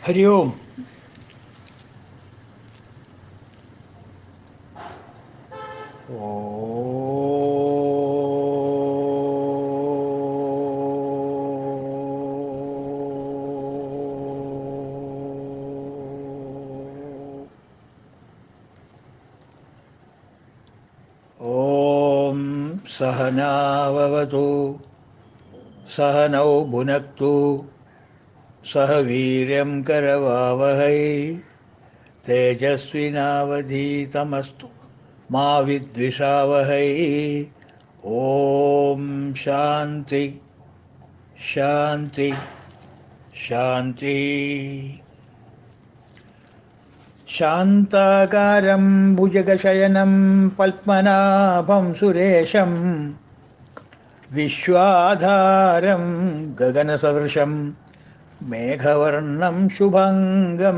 ഹരി ഓം ॐ सहनाववतु सहनौ भुनक्तु सह वीर्यं करवावहै तेजस्विनावधीतमस्तु मा विद्विषावहै ॐ शान्ति शान्ति शान्ति शान्ताकारं भुजगशयनं पद्मनाभं सुरेशं विश्वाधारं गगनसदृशं मेघवर्णं शुभङ्गं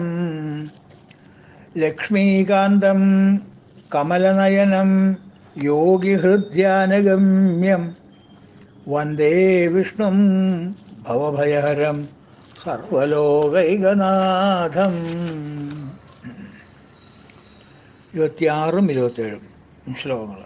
लक्ष्मीकान्तं कमलनयनं योगिहृद्यानगम्यं वन्दे विष्णुं भवभयहरं സർവലോകൈകനാഥം ഇരുപത്തിയാറും ഇരുപത്തേഴും ശ്ലോകങ്ങൾ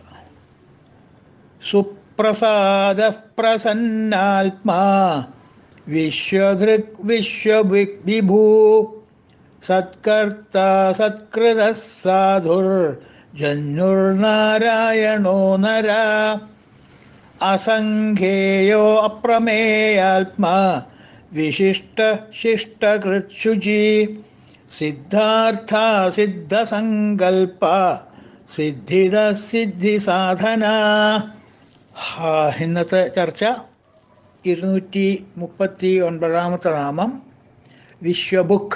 സുപ്രസാദ പ്രസന്നാത്മാ വിശ്വധൃക് വിശ്വവിഭൂ സത്കർത്ത സത്കൃത സാധുർ ജന്യുർനാരായണോ നര അസംഖേയോ അപ്രമേയാത്മാ വിശിഷ്ട ശിഷ്ടകൃത്ശുചി സിദ്ധാർത്ഥ സിദ്ധസങ്കൽപ്പ സിദ്ധിത സിദ്ധി സാധന ഹാ, ഇന്നത്തെ ചർച്ച ഇരുന്നൂറ്റി മുപ്പത്തി ഒൻപതാമത്തെ നാമം വിശ്വബുക്ക്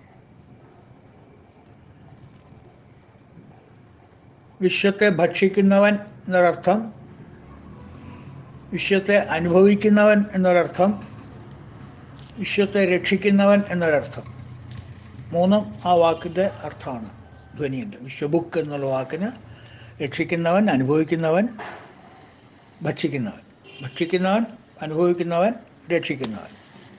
വിശ്വത്തെ ഭക്ഷിക്കുന്നവൻ എന്നൊരർത്ഥം വിശ്വത്തെ അനുഭവിക്കുന്നവൻ എന്നൊരർത്ഥം വിശ്വത്തെ രക്ഷിക്കുന്നവൻ എന്നൊരർത്ഥം മൂന്നും ആ വാക്കിൻ്റെ അർത്ഥമാണ് ധ്വനിയുണ്ട് വിശ്വബുക്ക് എന്നുള്ള വാക്കിന് രക്ഷിക്കുന്നവൻ അനുഭവിക്കുന്നവൻ ഭക്ഷിക്കുന്നവൻ ഭക്ഷിക്കുന്നവൻ അനുഭവിക്കുന്നവൻ രക്ഷിക്കുന്നവൻ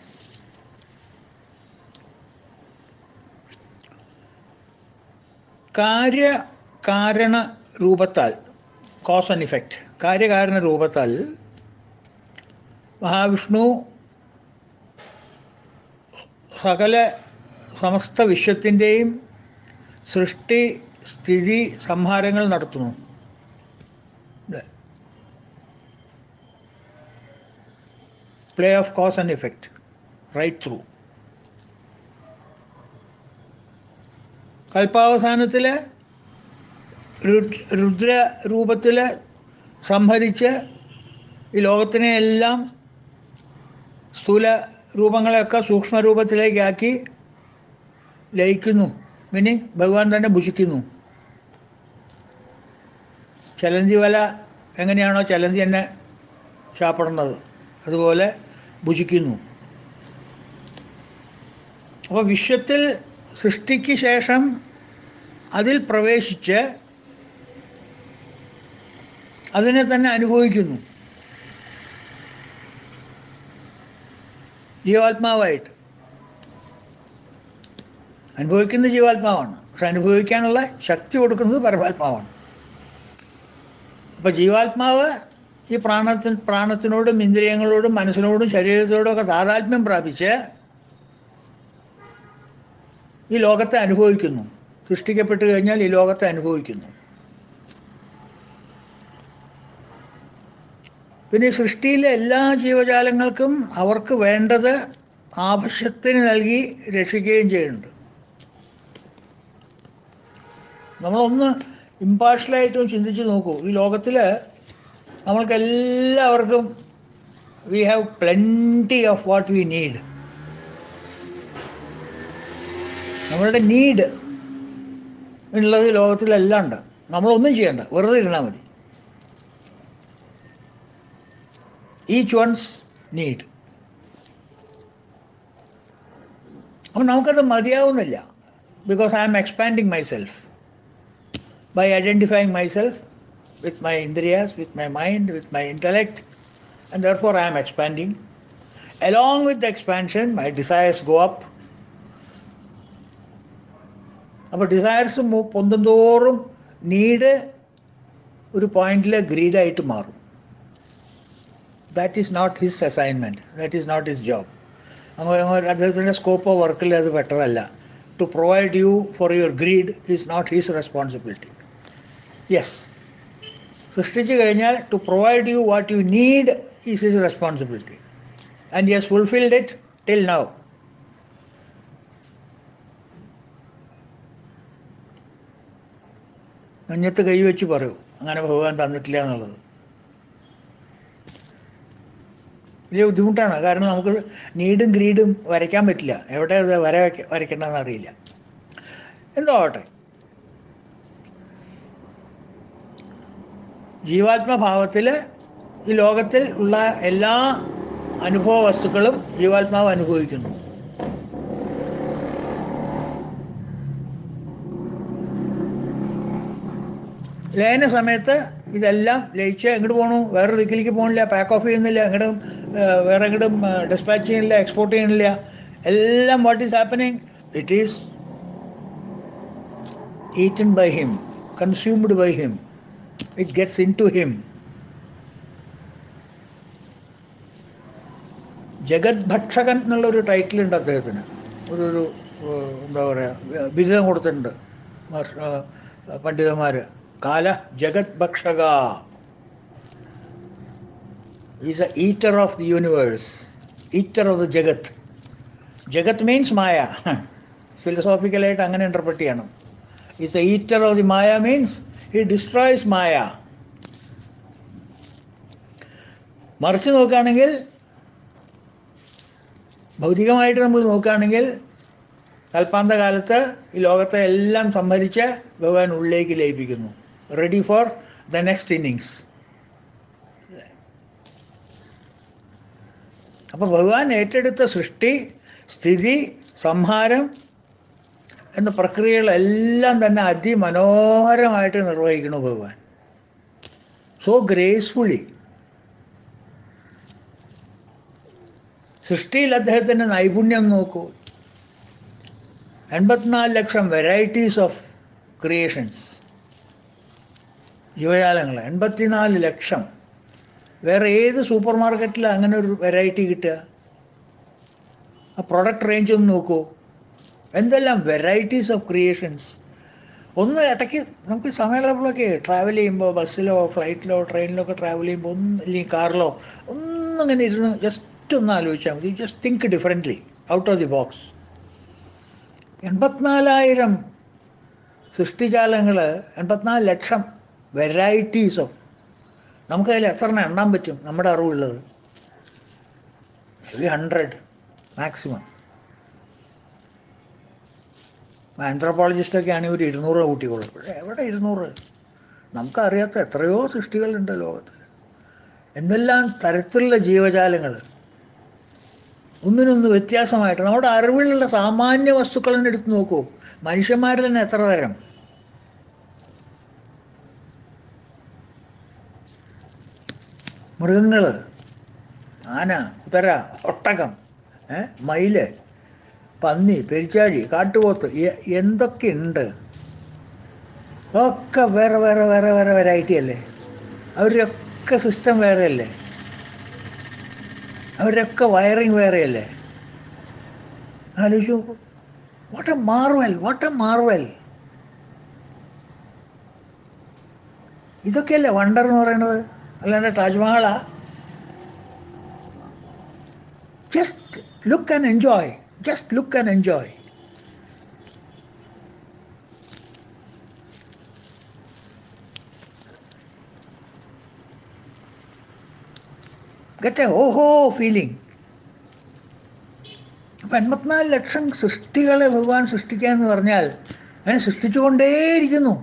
കാര്യ കാരണ രൂപത്താൽ കോസ് ആൻഡ് ഇഫക്റ്റ് കാര്യകാരണ രൂപത്താൽ മഹാവിഷ്ണു സകല സമസ്ത വിശ്വത്തിൻ്റെയും സൃഷ്ടി സ്ഥിതി സംഹാരങ്ങൾ നടത്തുന്നു play of cause and effect right through കൽപ്പാവസാനത്തിൽ രുദ്ര രൂപത്തിൽ സംഹരിച്ച് ഈ ലോകത്തിനെ എല്ലാം സ്ഥൂല രൂപങ്ങളെയൊക്കെ സൂക്ഷ്മ രൂപത്തിലേക്കാക്കി ലയിക്കുന്നു മീനിങ് ഭഗവാൻ തന്നെ ഭുജിക്കുന്നു ചലന്തി വല എങ്ങനെയാണോ ചലന്തി തന്നെ ശാപ്പെടുന്നത് അതുപോലെ ഭുജിക്കുന്നു അപ്പോൾ വിശ്വത്തിൽ സൃഷ്ടിക്ക് ശേഷം അതിൽ പ്രവേശിച്ച് അതിനെ തന്നെ അനുഭവിക്കുന്നു ജീവാത്മാവായിട്ട് അനുഭവിക്കുന്ന ജീവാത്മാവാണ് പക്ഷെ അനുഭവിക്കാനുള്ള ശക്തി കൊടുക്കുന്നത് പരമാത്മാവാണ് അപ്പം ജീവാത്മാവ് ഈ പ്രാണത്തിന് പ്രാണത്തിനോടും ഇന്ദ്രിയങ്ങളോടും മനസ്സിനോടും ശരീരത്തോടും ഒക്കെ താതാത്മ്യം പ്രാപിച്ച് ഈ ലോകത്തെ അനുഭവിക്കുന്നു സൃഷ്ടിക്കപ്പെട്ട് കഴിഞ്ഞാൽ ഈ ലോകത്തെ അനുഭവിക്കുന്നു പിന്നെ ഈ സൃഷ്ടിയിലെ എല്ലാ ജീവജാലങ്ങൾക്കും അവർക്ക് വേണ്ടത് ആവശ്യത്തിന് നൽകി രക്ഷിക്കുകയും ചെയ്യുന്നുണ്ട് നമ്മളൊന്ന് ഇമ്പാർഷ്യലായിട്ടും ചിന്തിച്ച് നോക്കൂ ഈ ലോകത്തിൽ നമ്മൾക്ക് എല്ലാവർക്കും we have plenty of what we need നമ്മളുടെ നീഡ് ഉള്ളത് ലോകത്തിലെല്ലാം ഉണ്ട് നമ്മളൊന്നും ചെയ്യണ്ട വെറുതെ ഇരുന്നാൽ മതി ഈച്ച് വൺസ് നീഡ് അപ്പം നമുക്കത് മതിയാവുന്നില്ല because I am expanding myself by identifying myself with my indriyas with my mind with my intellect and therefore I am expanding along with the expansion my desires go up അപ്പോൾ desires പൊന്തും തോറും need ഒരു പോയിന്റിൽ ഗ്രീഡായിട്ട് മാറും that is not his assignment that is not his job അദ്ദേഹത്തിൻ്റെ scope of വർക്കിൽ അത് ബെറ്ററല്ല to provide you for your greed is not his responsibility yes സൃഷ്ടിച്ചു കഴിഞ്ഞാൽ to provide you what you need is his responsibility and yes fulfilled it till now നെഞ്ഞത്ത് കൈവച്ച് പറയൂ അങ്ങനെ ഭഗവാൻ തന്നിട്ടില്ല എന്നുള്ളത് വലിയ ബുദ്ധിമുട്ടാണ് കാരണം നമുക്ക് നീഡും ഗ്രീഡും വരയ്ക്കാൻ പറ്റില്ല എവിടെ അത് വര വയ്ക്ക വരയ്ക്കണമെന്ന് അറിയില്ല എന്തോ ആവട്ടെ ജീവാത്മഭാവത്തിൽ ഈ ലോകത്തിൽ ഉള്ള എല്ലാ അനുഭവ വസ്തുക്കളും ജീവാത്മാവ് അനുഭവിക്കുന്നു ലയന സമയത്ത് ഇതെല്ലാം ലയിച്ച് എങ്ങോട്ട് പോകണു വേറെ ദിക്കിലേക്ക് പോകണില്ല പാക്ക് ഓഫ് ചെയ്യുന്നില്ല എങ്ങോട്ടും വേറെ എങ്ങോട്ടും ഡിസ്പാച്ച് ചെയ്യുന്നില്ല എക്സ്പോർട്ട് ചെയ്യുന്നില്ല എല്ലാം what is happening it is eaten by him consumed by him it gets into him ജഗത് ഭക്ഷകൻ എന്നുള്ളൊരു ടൈറ്റിൽ ഉണ്ട് അദ്ദേഹത്തിന് ഒരു ഒരു ഏഹ്, എന്താ പറയുക ബിരുദം കൊടുത്തിട്ടുണ്ട് പണ്ഡിതന്മാർ Kala Jagat Bhakshaka is a eater of the universe eater of the jagat jagat means maya ഫിലോസോഫിക്കലായിട്ട് അങ്ങനെ ഇൻ്റർപ്രറ്റ് ചെയ്യണം is a eater of the maya means he destroys maya മറിച്ച് നോക്കുകയാണെങ്കിൽ ഭൗതികമായിട്ട് നമ്മൾ നോക്കുകയാണെങ്കിൽ കൽപ്പാന്ത കാലത്ത് ഈ ലോകത്തെ എല്ലാം സംഭരിച്ച് ഭഗവാൻ ഉള്ളിലേക്ക് ലയിപ്പിക്കുന്നു ready for the next innings അപ്പോൾ ഭഗവാൻ ഏറ്റെടുത്ത സൃഷ്ടി സ്ഥിതി സംഹാരം എന്ന പ്രക്രിയകളെല്ലാം തന്നെ അതിമനോഹരമായിട്ട് നിർവഹിക്കുന്നു ഭഗവാൻ സോ ഗ്രേസ്ഫുള്ളി സൃഷ്ടിയിൽ അദ്ദേഹത്തിൻ്റെ നൈപുണ്യം നോക്കൂ എൺപത്തിനാല് ലക്ഷം വെറൈറ്റീസ് ഓഫ് ക്രിയേഷൻസ് ജീവജാലങ്ങൾ എൺപത്തിനാല് ലക്ഷം വേറെ ഏത് സൂപ്പർ മാർക്കറ്റിൽ അങ്ങനെ ഒരു വെറൈറ്റി കിട്ടുക ആ പ്രൊഡക്റ്റ് റേഞ്ച് ഒന്ന് നോക്കൂ എന്തെല്ലാം വെറൈറ്റീസ് ഓഫ് ക്രിയേഷൻസ് ഒന്ന് ഇടയ്ക്ക് നമുക്ക് സമയമുള്ളപ്പോഴൊക്കെ ട്രാവൽ ചെയ്യുമ്പോൾ ബസ്സിലോ ഫ്ലൈറ്റിലോ ട്രെയിനിലോ ഒക്കെ ട്രാവൽ ചെയ്യുമ്പോൾ ഒന്ന് അല്ലെങ്കിൽ കാറിലോ ഒന്നിങ്ങനെ ഇരുന്ന് ജസ്റ്റ് ഒന്ന് ആലോചിച്ചാൽ മതി just think differently out of the box എൺപത്തിനാലായിരം സൃഷ്ടിജാലങ്ങൾ എൺപത്തിനാല് ലക്ഷം വെറൈറ്റീസ് ഓഫ് നമുക്കതിൽ എത്ര എണ്ണം എണ്ണാൻ പറ്റും നമ്മുടെ അറിവുള്ളത് ഒരു ഹൺഡ്രഡ് മാക്സിമം ആന്ത്രോപോളജിസ്റ്റൊക്കെ ആണെങ്കിൽ ഒരു ഇരുന്നൂറ് കൂട്ടിക്കോളും പക്ഷേ എവിടെ ഇരുന്നൂറ് നമുക്കറിയാത്ത എത്രയോ സൃഷ്ടികളുണ്ട് ലോകത്ത് എന്തെല്ലാം തരത്തിലുള്ള ജീവജാലങ്ങൾ ഒന്നിനൊന്ന് വ്യത്യാസമായിട്ട് നമ്മുടെ അറിവിലുള്ള സാമാന്യ വസ്തുക്കൾ തന്നെ എടുത്ത് നോക്കൂ മനുഷ്യന്മാരിൽ തന്നെ എത്ര തരം മൃഗങ്ങൾ ആന കുതിര ഒട്ടകം ഏ മയില് പന്നി പെരിച്ചാഴി കാട്ടുപോത്ത് എ- എന്തൊക്കെയുണ്ട് ഒക്കെ വേറെ വേറെ വേറെ വേറെ വെറൈറ്റി അല്ലേ അവരുടെയൊക്കെ സിസ്റ്റം വേറെ അല്ലേ അവരൊക്കെ വയറിങ് വേറെയല്ലേ ആലോചിച്ചു what a marvel what a marvel ഇതൊക്കെയല്ലേ വണ്ടർ എന്ന് പറയുന്നത് അല്ലാണ്ട് താജ്മഹലാ just look and enjoy just look and enjoy get a ഓഹോ ഫീലിംഗ് അപ്പം എൺപത്തിനാല് ലക്ഷം സൃഷ്ടികളെ ഭഗവാൻ സൃഷ്ടിക്കുക എന്ന് പറഞ്ഞാൽ അതിനെ സൃഷ്ടിച്ചുകൊണ്ടേയിരിക്കുന്നു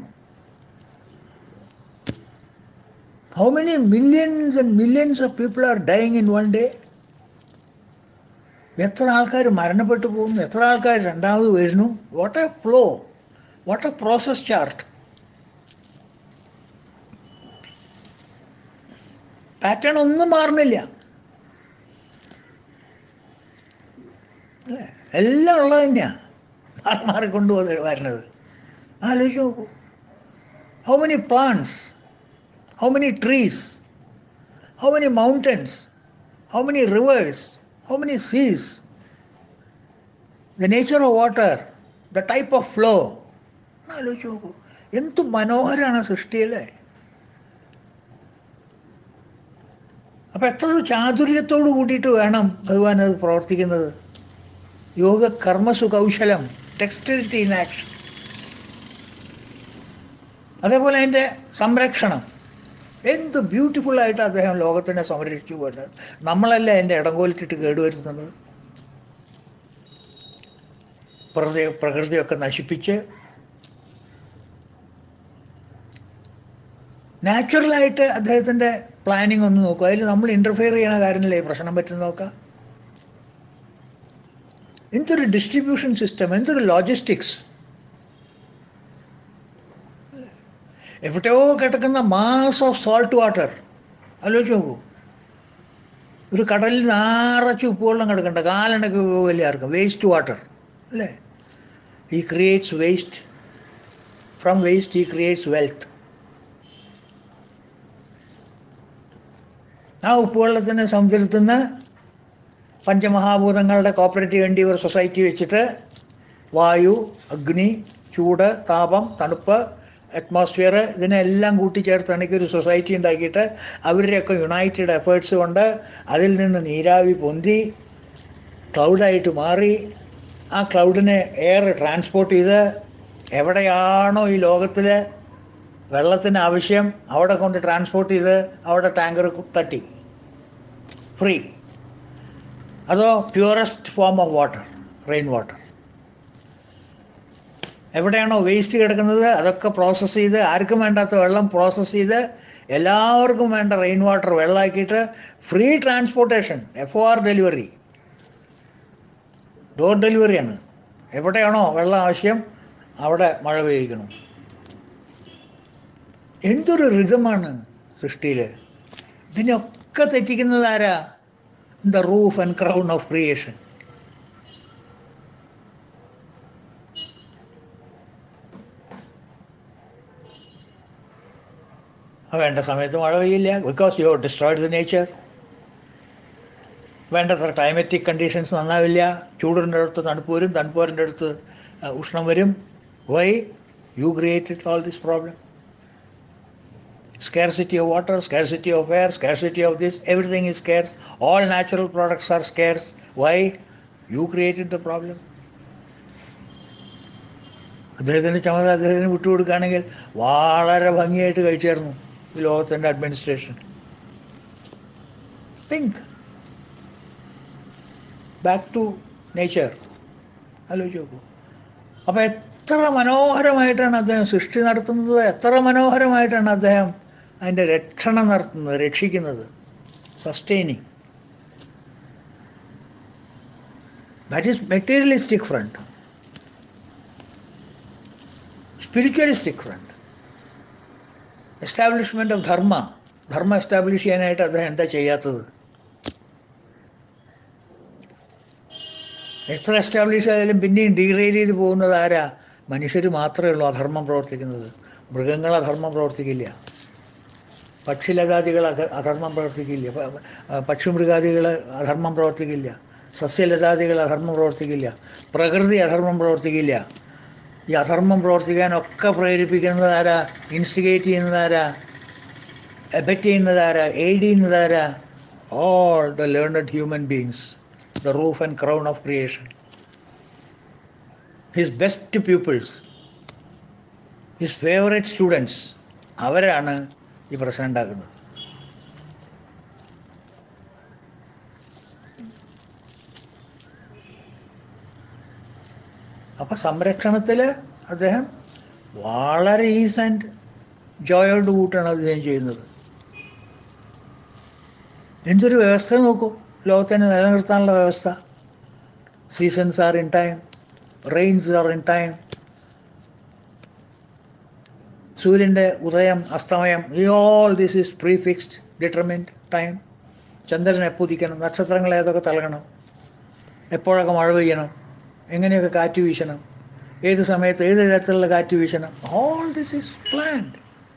how many millions and millions of people are dying in one day എത്ര ആൾക്കാർ മരണപ്പെട്ടു പോകുന്നു എത്ര ആൾക്കാർ രണ്ടാമത് വരുന്നു what a flow what a process chart pattern ഒന്നും മാറുന്നില്ല അല്ലേ എല്ലാം ഉള്ളത് തന്നെയാണ് മാറി മാറിക്കൊണ്ട് വന്ന് വരുന്നത് ആലോചിച്ച് നോക്കൂ how many plants how many trees how many mountains how many rivers how many seas the nature of water the type of flow ആലോചിച്ച് നോക്കൂ എന്ത് മനോഹരമാണ് സൃഷ്ടിയല്ലേ അപ്പം എത്ര ഒരു ചാതുര്യത്തോട് കൂട്ടിയിട്ട് വേണം ഭഗവാൻ അത് പ്രവർത്തിക്കുന്നത് യോഗ കർമ്മസു കൗശലം ടെക്സ്റ്റിലിറ്റി ഇൻ ആക്ഷൻ അതേപോലെ അതിൻ്റെ സംരക്ഷണം എന്ത് ബ്യൂട്ടിഫുൾ ആയിട്ട് അദ്ദേഹം ലോകത്തിനെ സംരക്ഷിച്ചു പോരുന്നത് നമ്മളല്ല എൻ്റെ ഇടങ്കോലിട്ടിട്ട് കേടുവരുത്തുന്നത് പ്രകൃതി പ്രകൃതിയൊക്കെ നശിപ്പിച്ച് നാച്ചുറലായിട്ട് അദ്ദേഹത്തിൻ്റെ പ്ലാനിങ് ഒന്ന് നോക്കുക അതിൽ നമ്മൾ ഇൻ്റർഫിയർ ചെയ്യണ കാര്യമില്ലേ പ്രശ്നം പറ്റുന്ന നോക്കാം എന്തൊരു ഡിസ്ട്രിബ്യൂഷൻ സിസ്റ്റം എന്തൊരു ലോജിസ്റ്റിക്സ് എവിടെയോ കിടക്കുന്ന മാസ് ഓഫ് സോൾട്ട് വാട്ടർ ആലോചിച്ച് നോക്കൂ ഒരു കടലിൽ നിറച്ച് ഉപ്പുവെള്ളം കിടക്കണ്ട കാലണക്ക് പോകില്ല ആർക്കും വേസ്റ്റ് വാട്ടർ അല്ലേ ഈ ക്രിയേറ്റ്സ് വേസ്റ്റ് ഫ്രം വേസ്റ്റ് ഈ ക്രിയേറ്റ്സ് വെൽത്ത് ആ ഉപ്പുവെള്ളത്തിന് സമുദ്രത്തിൽ നിന്ന് പഞ്ചമഹാഭൂതങ്ങളുടെ കോപ്പറേറ്റീവ് എൻഡിവർ സൊസൈറ്റി വെച്ചിട്ട് വായു അഗ്നി ചൂട് താപം തണുപ്പ് അറ്റ്മോസ്ഫിയർ ഇതിനെല്ലാം കൂട്ടിച്ചേർത്ത് എനിക്ക് ഒരു സൊസൈറ്റി ഉണ്ടാക്കിയിട്ട് അവരുടെയൊക്കെ യുണൈറ്റഡ് എഫേർട്സ് കൊണ്ട് അതിൽ നിന്ന് നീരാവി പൊന്തി ക്ലൗഡായിട്ട് മാറി ആ ക്ലൗഡിനെ എയർ ട്രാൻസ്പോർട്ട് ചെയ്ത് എവിടെയാണോ ഈ ലോകത്തിൽ വെള്ളത്തിന് ആവശ്യം അവിടെ കൊണ്ട് ട്രാൻസ്പോർട്ട് ചെയ്ത് അവിടെ ടാങ്കർ തട്ടി ഫ്രീ അതോ purest form of water rain water എവിടെയാണോ വേസ്റ്റ് കിടക്കുന്നത് അതൊക്കെ പ്രോസസ്സ് ചെയ്ത് ആർക്കും വേണ്ടാത്ത വെള്ളം പ്രോസസ്സ് ചെയ്ത് എല്ലാവർക്കും വേണ്ട റെയിൻ വാട്ടർ വെള്ളമാക്കിയിട്ട് free transportation F O R delivery door ഡെലിവറിയാണ് എവിടെയാണോ വെള്ളം ആവശ്യം അവിടെ മഴ പെയ്യിക്കണം എന്തൊരു റിതമാണ് സൃഷ്ടിയിൽ ഇതിനൊക്കെ തെറ്റിക്കുന്നത് ആരാ the roof and crown of creation വേണ്ട സമയത്ത് മഴ പെയ്യില്ല because you destroyed the nature വേണ്ടത്ര ക്ലൈമറ്റിക് കണ്ടീഷൻസ് നന്നാവില്ല ചൂടിൻ്റെ അടുത്ത് തണുപ്പ് വരും തണുപ്പ് വരേണ്ട അടുത്ത് ഉഷ്ണം വരും why you created all this problem scarcity of water, scarcity of air, scarcity of this, everything is scarce. All natural products are scarce. Why? You created the problem. അദ്ദേഹത്തിൻ്റെ ചുമതല അദ്ദേഹത്തിന് വിട്ടുകൊടുക്കുകയാണെങ്കിൽ വളരെ ഭംഗിയായിട്ട് കഴിച്ചായിരുന്നു ഈ ലോകത്തിൻ്റെ administration think back to nature ആലോചിച്ച് നോക്കൂ അപ്പോൾ എത്ര മനോഹരമായിട്ടാണ് അദ്ദേഹം സൃഷ്ടി നടത്തുന്നത് എത്ര മനോഹരമായിട്ടാണ് അദ്ദേഹം അതിൻ്റെ രക്ഷണം നടത്തുന്നത് രക്ഷിക്കുന്നത് sustaining that is materialistic front spiritualistic front establishment of dharma dharma establish ചെയ്യാനായിട്ട് അദ്ദേഹം എന്താ ചെയ്യാത്തത് എത്ര എസ്റ്റാബ്ലിഷ് ആയാലും പിന്നെയും ഡീറെയിൽ ചെയ്ത് പോകുന്നത് ആരാ മനുഷ്യർ മാത്രമേ ഉള്ളൂ അധർമ്മം പ്രവർത്തിക്കുന്നത് മൃഗങ്ങൾ അധർമ്മം പ്രവർത്തിക്കില്ല പക്ഷിലതാദികൾ അധ- അധർമ്മം പ്രവർത്തിക്കില്ല പ- പ- പക്ഷിമൃഗാദികൾ അധർമ്മം പ്രവർത്തിക്കില്ല സസ്യലതാദികൾ അധർമ്മം പ്രവർത്തിക്കില്ല പ്രകൃതി അധർമ്മം പ്രവർത്തിക്കില്ല ഈ അധർമ്മം പ്രവർത്തിക്കാനൊക്കെ പ്രേരിപ്പിക്കുന്നത് ആരാ ഇൻസ്റ്റിഗേറ്റ് ചെയ്യുന്നത് ആരാ എഫക്റ്റ് ചെയ്യുന്നത് ആരാ എയ്ഡ് ചെയ്യുന്നത് ആരാ all the learned human beings the roof and crown of creation his best peoples his favourite students അവരാണ് ഈ പ്രശ്നം ഉണ്ടാക്കുന്നത് അപ്പം സംരക്ഷണത്തിൽ അദ്ദേഹം വളരെ ഈസ് ആൻഡ് ജോയോട് കൂട്ടാണ് അദ്ദേഹം ചെയ്യുന്നത് എന്തൊരു വ്യവസ്ഥ നോക്കൂ ലോകത്തിനെ നിലനിർത്താനുള്ള വ്യവസ്ഥ seasons are in time rains are in time സൂര്യൻ്റെ ഉദയം അസ്തമയം ഈ all this is prefixed determined time ചന്ദ്രൻ എപ്പോൾ ഉദിക്കണം നക്ഷത്രങ്ങൾ ഏതൊക്കെ തിളങ്ങണം എപ്പോഴൊക്കെ മഴ പെയ്യണം എങ്ങനെയൊക്കെ കാറ്റ് വീശണം ഏത് സമയത്ത് ഏത് തരത്തിലുള്ള കാറ്റ് വീശണം ഓൾ ദിസ് ഈസ് പ്ലാൻഡ്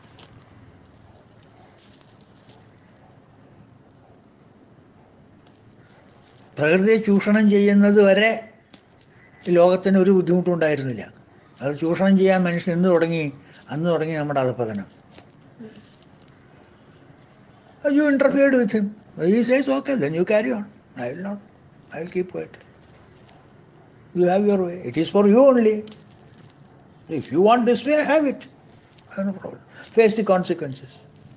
പ്രകൃതിയെ ചൂഷണം ചെയ്യുന്നത് വരെ ഈ ലോകത്തിന് ഒരു ബുദ്ധിമുട്ടും ഉണ്ടായിരുന്നില്ല അത് ചൂഷണം ചെയ്യാൻ മനുഷ്യൻ എന്ന് തുടങ്ങി അന്ന് തുടങ്ങി നമ്മുടെ അധപ്പതനം you interfered with him he says okay then you carry on I will not I will keep quiet you have your way it is for you only if you want this way have it no problem face the consequences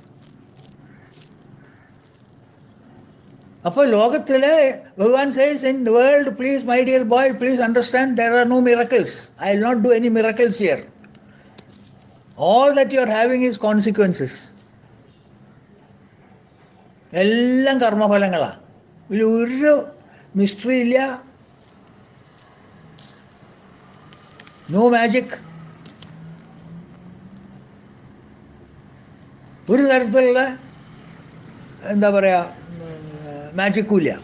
അപ്പോൾ ലോകത്തിലെ ഭഗവാൻ says in world please my dear boy please understand there are no miracles I will not do any miracles here all that you are having is consequences എല്ലാം കർമ്മഫലങ്ങളാണ് ഇതിൽ ഒരു mystery ഇല്ല no magic ഒരു തരത്തിലുള്ള എന്താ പറയുക മാജിക്കും ഇല്ല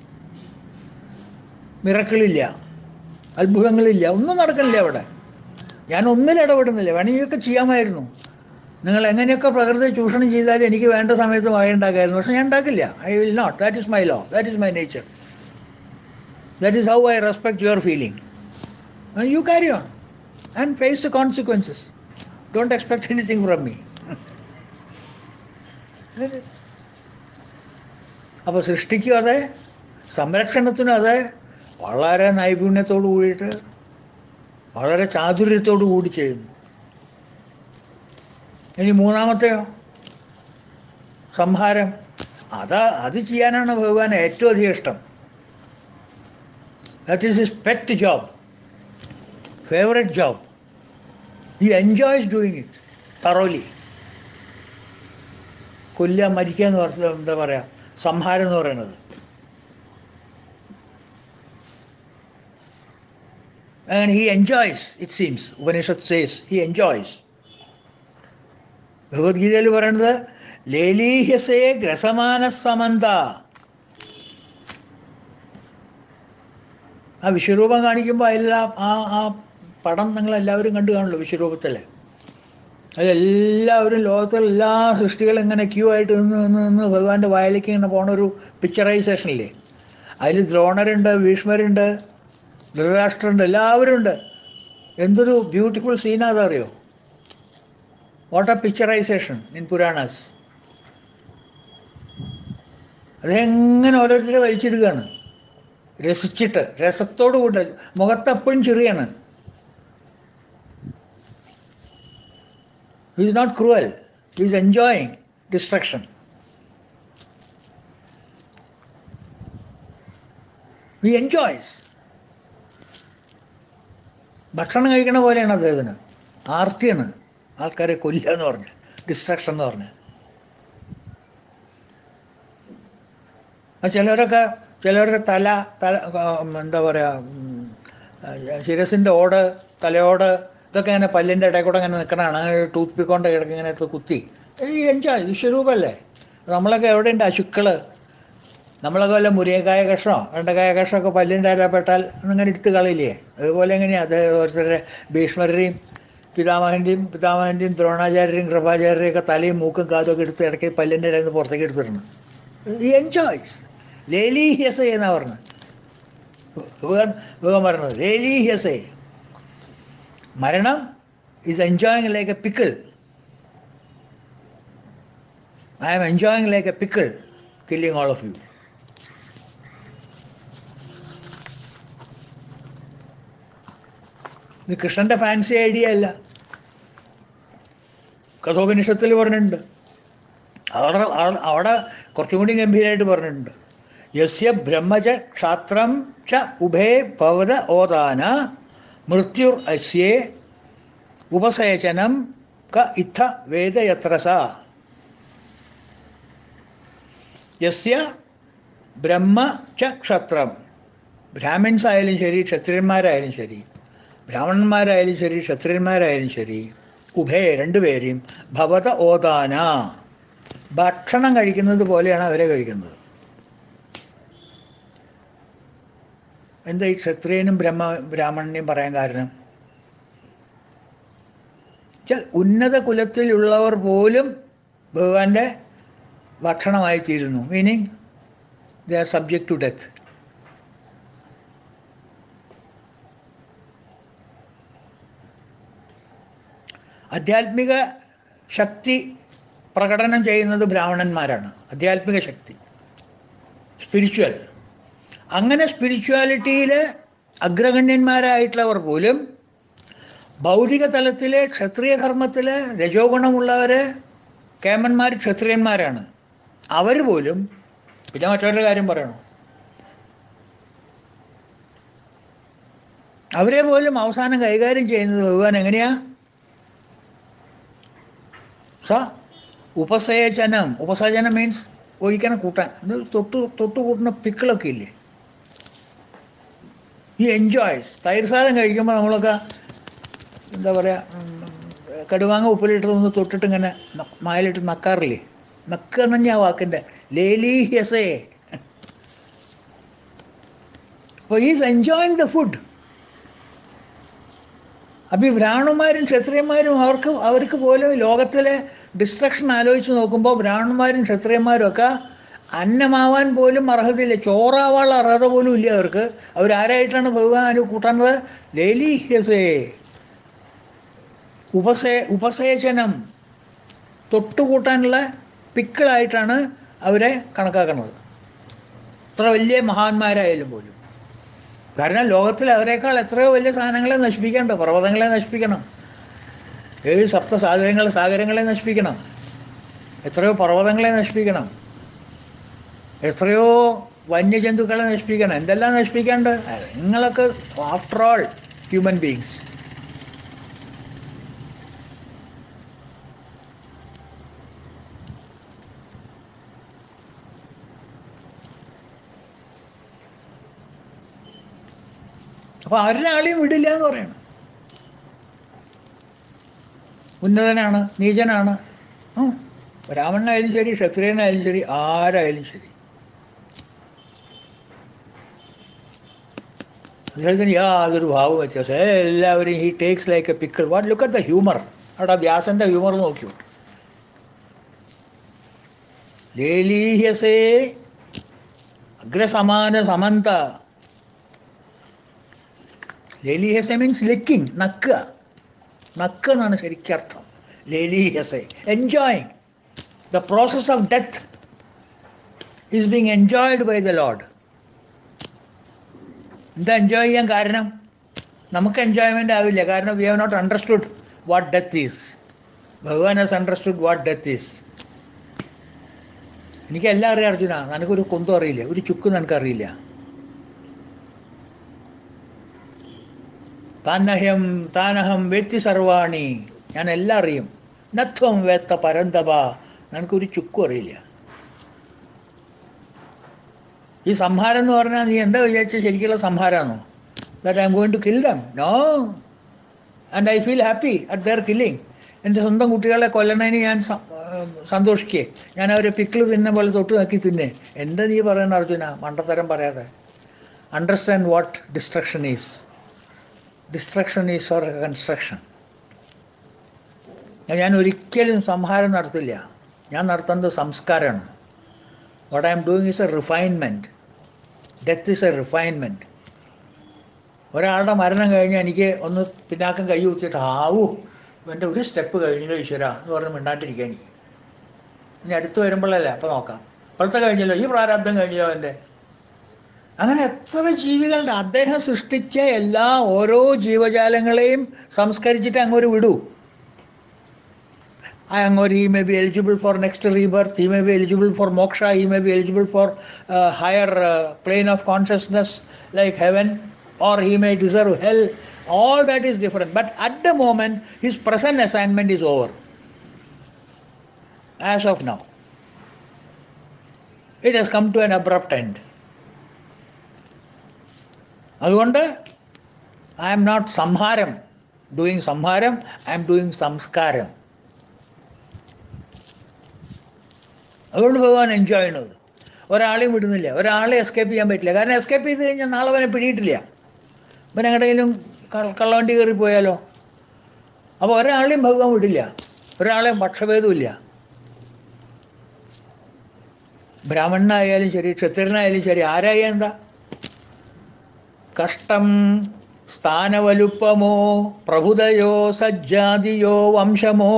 മിറക്കിളില്ല അത്ഭുതങ്ങളില്ല ഒന്നും നടക്കണില്ല അവിടെ ഞാൻ ഒന്നിലും ഇടപെടുന്നില്ല വേണമെങ്കിൽ ഒക്കെ ചെയ്യാമായിരുന്നു നിങ്ങൾ എങ്ങനെയൊക്കെ പ്രകൃതി ചൂഷണം ചെയ്താലും എനിക്ക് വേണ്ട സമയത്ത് മഴ ഉണ്ടാക്കായിരുന്നു പക്ഷെ ഞാൻ ഉണ്ടാക്കില്ല I will not that is my law that is my nature that is how I respect your feeling you carry on and face the consequences don't expect anything from me അപ്പോൾ സൃഷ്ടിക്കും അതെ സംരക്ഷണത്തിനും അതെ വളരെ നൈപുണ്യത്തോടു കൂടിയിട്ട് വളരെ ചാതുര്യത്തോടു കൂടി ചെയ്യുന്നു ഇനി മൂന്നാമത്തെയോ സംഹാരം അത് അത് ചെയ്യാനാണ് ഭഗവാൻ ഏറ്റവും അധികം ഇഷ്ടം that is his pet job favourite job he enjoys doing it thoroughly കൊല്ലുക മരിക്കുക എന്ന് പറഞ്ഞ എന്താ പറയുക സംഹാരം എന്ന് പറയുന്നത് And he enjoys, it seems. Upanishad says, he enjoys. ഭഗവത്ഗീതയിൽ പറയുന്നത് ലേലീഹ്യസേ ഗ്രസമാന സമന്ത ആ വിശ്വരൂപം കാണിക്കുമ്പോൾ അതിലെല്ലാം ആ ആ പടം നിങ്ങൾ എല്ലാവരും കണ്ടു കാണുമല്ലോ വിശ്വരൂപത്തിൽ അതിലെല്ലാവരും ലോകത്തിലെ എല്ലാ സൃഷ്ടികളും ഇങ്ങനെ ക്യൂ ആയിട്ട് നിന്ന് നിന്ന് നിന്ന് ഭഗവാന്റെ വായിലേക്ക് ഇങ്ങനെ പോണ ഒരു പിക്ചറൈസേഷനില്ലേ അതിൽ ദ്രോണരുണ്ട് ഭീഷ്മരുണ്ട് ധൃതരാഷ്ട്രമുണ്ട് എല്ലാവരും ഉണ്ട് എന്തൊരു ബ്യൂട്ടിഫുൾ സീനാ അതറിയോ what a picturization in Puranas അതെങ്ങനെ ഓരോരുത്തരെ വലിച്ചിടുകയാണ് രസിച്ചിട്ട് രസത്തോടു കൂടി മുഖത്തപ്പോഴും ചെറിയാണ് is not cruel is enjoying destruction he enjoys ഭക്ഷണം കഴിക്കണ പോലെയാണ് അദ്ദേഹത്തിന് ആർത്തിയാണ് ആൾക്കാരെ കൊല്ലുക എന്ന് പറഞ്ഞ് ഡിസ്ട്രക്ഷൻ എന്ന് പറഞ്ഞ് ചിലരൊക്കെ ചിലരുടെ തല തല എന്താ പറയുക ശിരസിൻ്റെ ഓട് തലയോട് ഇതൊക്കെ ഇങ്ങനെ പല്ലിൻ്റെ ഇടയിൽ കൂടെ ഇങ്ങനെ നിൽക്കണതാണ് ടൂത്ത് പിക്കോണ്ട് കിടക്ക് ഇങ്ങനെ എടുത്ത് കുത്തി ഈ എൻജോയ് വിശ്വരൂപമല്ലേ നമ്മളൊക്കെ എവിടെയുണ്ട് അശുക്കള് നമ്മളൊക്കെ വല്ല മുരിയക്കായ കഷ്ണോ വെണ്ടക്കായ കഷ്ണമൊക്കെ പല്ലിൻ്റെ ഇടപെട്ടാൽ ഒന്നിങ്ങനെ എടുത്ത് കളയില്ലേ അതുപോലെ എങ്ങനെയാണ് അത് ഓരോരുത്തരുടെ ഭീഷ്മരുടെയും പിതാമഹൻ്റെയും പിതാമഹൻ്റെയും ദ്രോണാചാര്യരെയും കൃപാചാര്യരെയും ഒക്കെ തലയും മൂക്കും കാതും ഒക്കെ എടുത്ത് ഇടയ്ക്ക് പല്ലിൻ്റെ ഇടയിൽ നിന്ന് പുറത്തേക്ക് എടുത്തിടണം ഈ എൻജോയ്സ് ലേലീഹ്യസ എന്നാ പറഞ്ഞത് ഭഗവാൻ ഭഗവാൻ പറഞ്ഞത് ലേലീഹ്യസ മരണം is enjoying like a pickle I am enjoying like a pickle killing all of you ഇത് കൃഷ്ണന്റെ ഫാൻസി ഐഡിയ അല്ല കഥോപനിഷത്തിൽ പറഞ്ഞിട്ടുണ്ട് അവിടെ അവിടെ കുറച്ചും കൂടി ഗംഭീരമായിട്ട് പറഞ്ഞിട്ടുണ്ട് യസ്യ ബ്രഹ്മച ക്ഷാത്രം ച ഉഭേ ഭവത ഓദാന മൃത്യുർ അസ്യേ ഉപസേചനം ക ഇത്ത വേദയത്രസ യസ്യ ബ്രഹ്മ ച ക്ഷത്രം ബ്രാഹ്മിൻസ് ആയാലും ശരി ക്ഷത്രിയന്മാരായാലും ശരി ബ്രാഹ്മണന്മാരായാലും ശരി ക്ഷത്രിയന്മാരായാലും ശരി ഉഭയ രണ്ടുപേരെയും ഭവത ഓദാന ഭക്ഷണം കഴിക്കുന്നത് പോലെയാണ് അവരെ കഴിക്കുന്നത് എന്താ ഈ ക്ഷത്രിയനും ബ്രഹ്മ ബ്രാഹ്മണനെയും പറയാൻ കാരണം വെച്ചാൽ ഉന്നത കുലത്തിലുള്ളവർ പോലും ഭഗവാന്റെ ഭക്ഷണമായി തീരുന്നു meaning they are subject to death ആധ്യാത്മിക ശക്തി പ്രകടനം ചെയ്യുന്നത് ബ്രാഹ്മണന്മാരാണ് ആധ്യാത്മിക ശക്തി സ്പിരിച്വൽ അങ്ങനെ സ്പിരിച്വാലിറ്റിയിൽ അഗ്രഗണ്യന്മാരായിട്ടുള്ളവർ പോലും ഭൗതിക തലത്തിലെ ക്ഷത്രിയ ധർമ്മത്തിൽ രജോ ഗുണമുള്ളവർ കേമന്മാർ ക്ഷത്രിയന്മാരാണ് അവർ പോലും പിന്നെ മറ്റവരുടെ കാര്യം പറയണോ അവരെ പോലും അവസാനം കൈകാര്യം ചെയ്യുന്നത് ഭഗവാൻ എങ്ങനെയാ സ ഉപസേചനം ഉപസേചനം മീൻസ് ഒഴിക്കണ കൂട്ടാൻ ഇത് തൊട്ട് തൊട്ട് കൂട്ടുന്ന പിക്കിളൊക്കെ ഇല്ലേ ഈ എൻജോയ്സ് തൈര് സാധനം കഴിക്കുമ്പോൾ നമ്മളൊക്കെ എന്താ പറയുക കടുവാങ്ങ ഉപ്പിലിട്ട് ഒന്ന് തൊട്ടിട്ട് ഇങ്ങനെ ന- മായലിട്ട് നക്കാറില്ലേ നക്കുക എന്നഞ്ഞ ആ വാക്കിൻ്റെ ലേലീഹ്യസേ അപ്പോൾ ഈസ് എൻജോയിങ് ദ ഫുഡ് അപ്പം ഈ ബ്രാഹ്മണന്മാരും ക്ഷത്രിയന്മാരും അവർക്ക് അവർക്ക് പോലും ലോകത്തിലെ ഡിസ്ട്രക്ഷൻ ആലോചിച്ച് നോക്കുമ്പോൾ ബ്രാഹ്മണന്മാരും ക്ഷത്രിയന്മാരും ഒക്കെ അന്നമാവാൻ പോലും അർഹതയില്ല ചോറാവാനുള്ള അർഹത പോലും ഇല്ല അവർക്ക് അവരാരായിട്ടാണ് ഭഗവാൻ കൂട്ടുന്നത് ലേലീഹ്യസേ ഉപസേ ഉപസേചനം തൊട്ടുകൂട്ടാനുള്ള പിക്കിളായിട്ടാണ് അവരെ കണക്കാക്കുന്നത് അത്ര വലിയ മഹാന്മാരായാലും പോലും കാരണം ലോകത്തിൽ അവരെക്കാൾ എത്രയോ വലിയ സാധനങ്ങളെ നശിപ്പിക്കണ്ട പർവ്വതങ്ങളെ നശിപ്പിക്കണം ഏഴ് സപ്ത സാഗരങ്ങൾ സാഗരങ്ങളെ നശിപ്പിക്കണം എത്രയോ പർവ്വതങ്ങളെ നശിപ്പിക്കണം എത്രയോ വന്യജന്തുക്കളെ നശിപ്പിക്കണം എന്തെല്ലാം നശിപ്പിക്കാണ്ട് നിങ്ങളൊക്കെ ആഫ്റ്റർ ഓൾ ഹ്യൂമൻ ബീങ്സ് അപ്പൊ ഒരാളെയും വിടില്ല എന്ന് പറയണം ഉന്നതനാണ് നീചനാണ് ഉം. ബ്രാഹ്മണനായാലും ശരി ക്ഷത്രിയനായാലും ശരി ആരായാലും ശരി അദ്ദേഹത്തിന് യാതൊരു ഭാവം വ്യത്യാസം എല്ലാവരും he takes like a pickle what look at the humour അവിടെ വ്യാസന്റെ ഹ്യൂമർ നോക്കിയോ ലേലീഹ്യസേ അഗ്രസമാന സമന്ത ലേലീഹസെ മീൻസ് ലിക്കിങ് നക്കുക നക്കുക എന്നാണ് ശരിക്കും അർത്ഥം ലേലീഹസെ enjoying the process of death is being enjoyed by the lord എന്താ എൻജോയ് ചെയ്യാൻ കാരണം നമുക്ക് എൻജോയ്മെൻ്റ് ആവില്ല കാരണം we have not understood what death is ഭഗവാൻ has understood what death is എനിക്ക് എല്ലാം അറിയാം അർജുന നിനക്കൊരു കുന്തം അറിയില്ല ഒരു ചുക്ക് നിനക്കറിയില്ല താനഹ്യം താനഹം വേത്തി സർവാണി ഞാൻ എല്ലാം അറിയും നത്വം വേത്ത പരന്തപ നിനക്കൊരു ചുക്കും അറിയില്ല ഈ സംഹാരം എന്ന് പറഞ്ഞാൽ നീ എന്താ വിചാരിച്ച ശരിക്കുള്ള സംഹാരമാണോ that I am going to kill them no and I feel happy at their killing എൻ്റെ സ്വന്തം കുട്ടികളെ കൊല്ലണതിന് ഞാൻ സ- ഏർ സന്തോഷിക്കേ ഞാൻ അവരെ പിക്കിൾ തിന്നെ പോലെ തൊട്ട് നോക്കി തിന്നെ എന്താ നീ പറയണ അർജുന മണ്ടത്തരം പറയാതെ understand what destruction is destruction is for construction ഞാൻ ഒരിക്കലും സംഹാരം നടത്തില്ല ഞാൻ നടത്തുന്നത് സംസ്കാരമാണ് what I am doing is a refinement death is a refinement ഒരാളുടെ മരണം കഴിഞ്ഞാൽ എനിക്ക് ഒന്ന് പിന്നാക്കം കൈ കുത്തിയിട്ട് ആവൂ എൻ്റെ ഒരു സ്റ്റെപ്പ് കഴിഞ്ഞല്ലോ ഈശ്വര എന്ന് പറഞ്ഞ് മിണ്ടാണ്ടിരിക്കുക എനിക്ക് ഇനി അടുത്ത് വരുമ്പോഴല്ലേ അപ്പം നോക്കാം ഇപ്പോഴത്തെ കഴിഞ്ഞല്ലോ ഈ പ്രാരാബ്ദം കഴിഞ്ഞല്ലോ എൻ്റെ അങ്ങനെ എത്ര ജീവികളുടെ അദ്ദേഹം സൃഷ്ടിച്ച എല്ലാ ഓരോ ജീവജാലങ്ങളെയും സംസ്കരിച്ചിട്ട് അങ്ങോട്ട് വിടൂ I angor, he may be eligible for next rebirth, he may be eligible for moksha, he may be eligible for uh, higher uh, plane of consciousness like heaven, or he may deserve hell. All that is different. But at the moment, his present assignment is over. As of now, it has come to an abrupt end. അതുകൊണ്ട് I am not samharam doing samharam I am doing samskaram അതുകൊണ്ട് ഭഗവാൻ enjoy ചെയ്യണത് ഒരാളെയും വിടുന്നില്ല ഒരാളെ escape ചെയ്യാൻ പറ്റില്ല കാരണം എസ്കേപ്പ് ചെയ്ത് കഴിഞ്ഞാൽ നാളെ അവനെ പിടിയിട്ടില്ല ഇവൻ എങ്ങടെയെങ്കിലും കള്ളവണ്ടി കയറി പോയാലോ അപ്പോൾ ഒരാളെയും ഭഗവാൻ വിടില്ല ഒരാളെയും പക്ഷഭേദമില്ല ബ്രാഹ്മണനായാലും ശരി ക്ഷത്രിയനായാലും ശരി ആരായാലും എന്താ കഷ്ടം സ്ഥാനവലുപ്പമോ പ്രഭുതയോ സജ്ജാതിയോ വംശമോ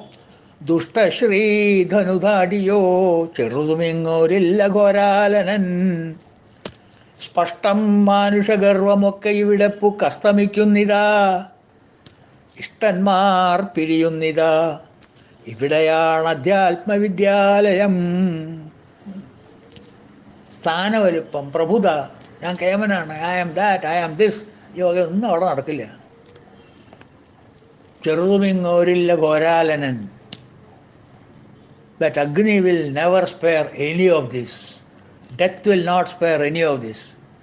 ദുഷ്ടശ്രീധനുധാടിയോ ചെറുതുമിങ്ങോരില്ല ഘോരാലനൻ സ്പഷ്ടം മാനുഷഗർവമൊക്കെ ഇവിടെ പുക്കസ്തമിക്കുന്നിതാ ഇഷ്ടന്മാർ പിരിയുന്നിതാ ഇവിടെയാണ് അധ്യാത്മവിദ്യാലയം സ്ഥാനവലുപ്പം പ്രഭുത ഞാൻ കേമനാണ് I am that I am this ഈ വക ഒന്നും അവിടെ നടക്കില്ല ചെറുതുമിങ്ങോരില്ല ഘോരാലനൻ that Agni will never spare any of this death will not spare any of this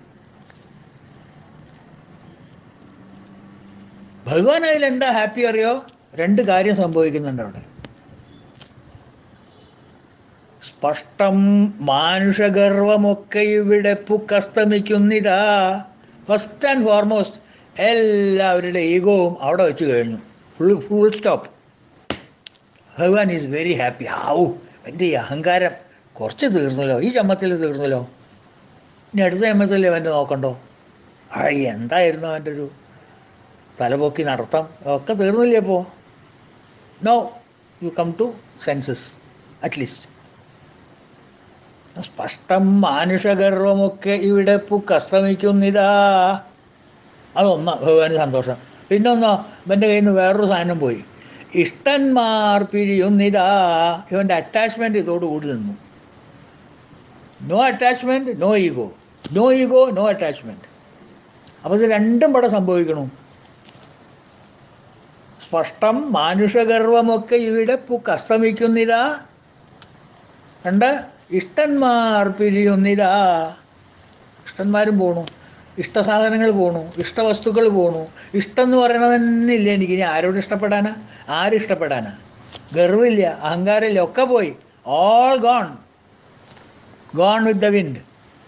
ഭഗവാൻ അതിൽ എന്താ ഹാപ്പി അറിയോ രണ്ട് കാര്യം സംഭവിക്കുന്നുണ്ട് അവിടെ സ്പഷ്ടം മാനുഷഗർവമൊക്കെ ഇവിടെ പുക്കസ്തമിക്കുന്നിതാ ഫസ്റ്റ് ആൻഡ് ഫോർമോസ്റ്റ് എല്ലാവരുടെ ഈഗോവും അവിടെ വെച്ച് കഴിഞ്ഞു ഫുൾ ഫുൾ സ്റ്റോപ്പ് ഭഗവാൻ ഈസ് വെരി ഹാപ്പി ആവു എൻ്റെ ഈ അഹങ്കാരം കുറച്ച് തീർന്നല്ലോ ഈ ജന്മത്തിൽ തീർന്നല്ലോ ഇനി അടുത്ത ജന്മത്തിൽ അവൻ്റെ നോക്കണ്ടോ ആ എന്തായിരുന്നു അവൻ്റെ ഒരു തലപൊക്കി നടത്തം ഒക്കെ തീർന്നില്ലേ ഇപ്പോൾ no you come to senses at least സ്പഷ്ടം മാനുഷഗർവമൊക്കെ ഇവിടെ പുക്കസ്തമിക്കുന്നിതാ അതൊന്ന് ഭഗവാന് സന്തോഷം പിന്നൊന്നോ ഇവൻ്റെ കയ്യിൽ നിന്ന് വേറൊരു സാധനം പോയി ഇഷ്ടന്മാർ പിരിയുന്നിതാ ഇവൻ്റെ അറ്റാച്ച്മെൻറ്റ് ഇതോട് കൂടി നിന്നു no attachment no ego no ego no attachment അപ്പോൾ ഇത് രണ്ടും ഇവിടെ സംഭവിക്കണു സ്പഷ്ടം മാനുഷഗർവമൊക്കെ ഇവിടെ പുക്കസ്തമിക്കുന്നിതാ കണ്ട് ഇഷ്ടന്മാർ പിരിയുന്നിതാ ഇഷ്ടന്മാരും പോണു ഇഷ്ടസാധനങ്ങൾ പോണു ഇഷ്ടവസ്തുക്കൾ പോണു ഇഷ്ടം എന്ന് പറയണമെന്നില്ല എനിക്ക് ഇനി ആരോട് ഇഷ്ടപ്പെടാനാ ആരും ഇഷ്ടപ്പെടാനാ ഗർവില്ല അഹങ്കാരമില്ല ഒക്കെ പോയി all gone gone with the wind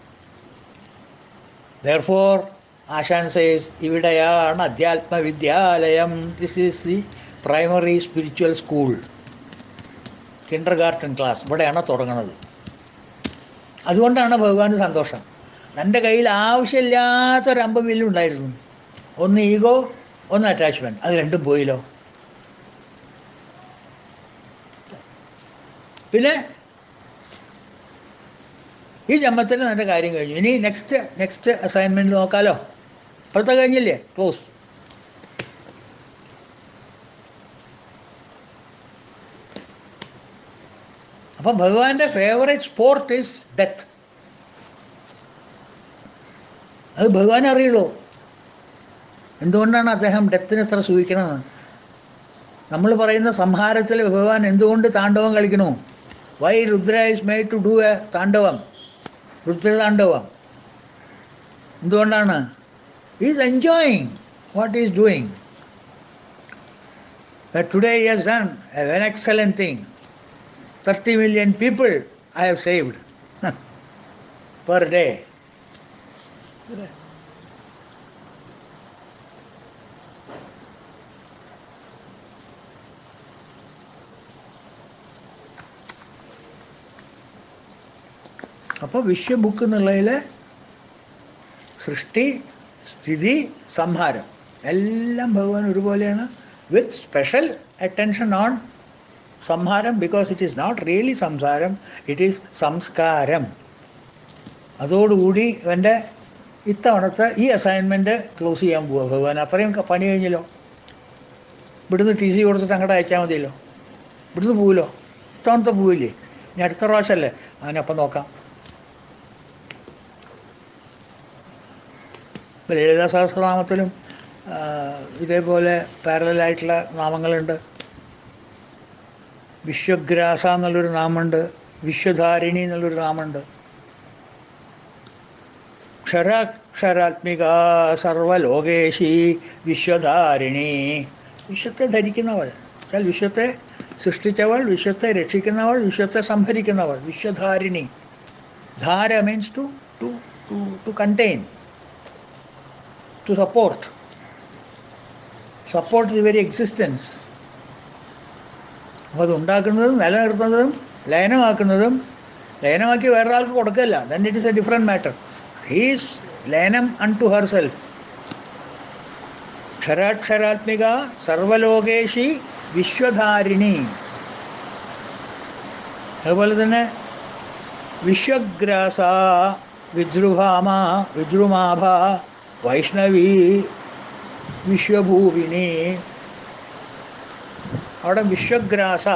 therefore Asan says ഇവിടെയാണ് അധ്യാത്മവിദ്യാലയം this is the primary spiritual school kindergarten class ഇവിടെയാണ് തുടങ്ങുന്നത് അതുകൊണ്ടാണ് ഭഗവാന് സന്തോഷം എൻ്റെ കയ്യിൽ ആവശ്യമില്ലാത്തൊരമ്പം വില്ലുണ്ടായിരുന്നു ഒന്ന് ഈഗോ ഒന്ന് അറ്റാച്ച്മെൻറ്റ് അത് രണ്ടും പോയില്ലോ പിന്നെ ഈ ജന്മത്തിൽ എൻ്റെ കാര്യം കഴിഞ്ഞു ഇനി നെക്സ്റ്റ് നെക്സ്റ്റ് അസൈൻമെൻറ്റ് നോക്കാലോ ഇപ്പോഴത്തെ കഴിഞ്ഞില്ലേ ക്ലോസ് അപ്പം ഭഗവാന്റെ ഫേവറേറ്റ് സ്പോർട്ട് ഈസ് ഡെത്ത് അത് ഭഗവാൻ അറിയുള്ളൂ എന്തുകൊണ്ടാണ് അദ്ദേഹം ഡെത്തിന് എത്ര സൂഹിക്കണമെന്ന് നമ്മൾ പറയുന്ന സംഹാരത്തിൽ ഭഗവാൻ എന്തുകൊണ്ട് താണ്ഡവം കളിക്കണു why Rudra is made to do a tandavam രുദ്രതാണ്ഡവം എന്തുകൊണ്ടാണ് is enjoying what is doing today has done a when excellent thing 30 million people I have saved per day. അപ്പോൾ വിശ്വ ബുക്ക് എന്നുള്ളതിൽ സൃഷ്ടി സ്ഥിതി സംഹാരം എല്ലാം ഭഗവാൻ ഒരുപോലെയാണ് with special attention on samharam because it is not really samsaram it is samskaram അതോടുകൂടി എൻ്റെ ഇത്തവണത്തെ ഈ അസൈൻമെൻറ്റ് ക്ലോസ് ചെയ്യാൻ പോവുക ഭഗവാൻ അത്രയും ക- പണി കഴിഞ്ഞല്ലോ ഇവിടുന്ന് ടി സി കൊടുത്തിട്ട് അങ്ങോട്ട് അയച്ചാൽ മതിയല്ലോ ഇവിടുന്ന് പോവില്ലോ ഇത്തവണത്തെ പോവില്ലേ ഇനി അടുത്ത പ്രാവശ്യമല്ലേ അതിനപ്പം നോക്കാം ഇപ്പം ലളിതാ സഹസ്രനാമത്തിലും ആ, ഇതേപോലെ പാരലായിട്ടുള്ള നാമങ്ങളുണ്ട് വിശ്വഗ്രാസ എന്നുള്ളൊരു നാമമുണ്ട് വിശ്വധാരിണി എന്നുള്ളൊരു നാമമുണ്ട് ക്ഷരാക്ഷരാത്മിക സർവലോകേശി വിശ്വധാരിണി വിശ്വത്തെ ധരിക്കുന്നവൾ എന്നാൽ വിശ്വത്തെ സൃഷ്ടിച്ചവൾ വിശ്വത്തെ രക്ഷിക്കുന്നവൾ വിശ്വത്തെ സംഹരിക്കുന്നവൾ വിശ്വധാരിണി ധാര means to to to to contain to support support the very existence അപ്പോൾ അത് ഉണ്ടാക്കുന്നതും നിലനിർത്തുന്നതും ലയനമാക്കുന്നതും ലയനമാക്കി വേറൊരാൾക്ക് കൊടുക്കല്ല then it is a different matter his layanam unto herself ക്ഷരാക്ഷരാത്മിക സർവലോകേശി വിശ്വധാരിണി അതുപോലെ തന്നെ വിശ്വഗ്രാസ വിദ്രുഭാമ വിദ്രുമാഭ വൈഷ്ണവി വിശ്വഭൂവിനി അവിടെ വിശ്വഗ്രാസ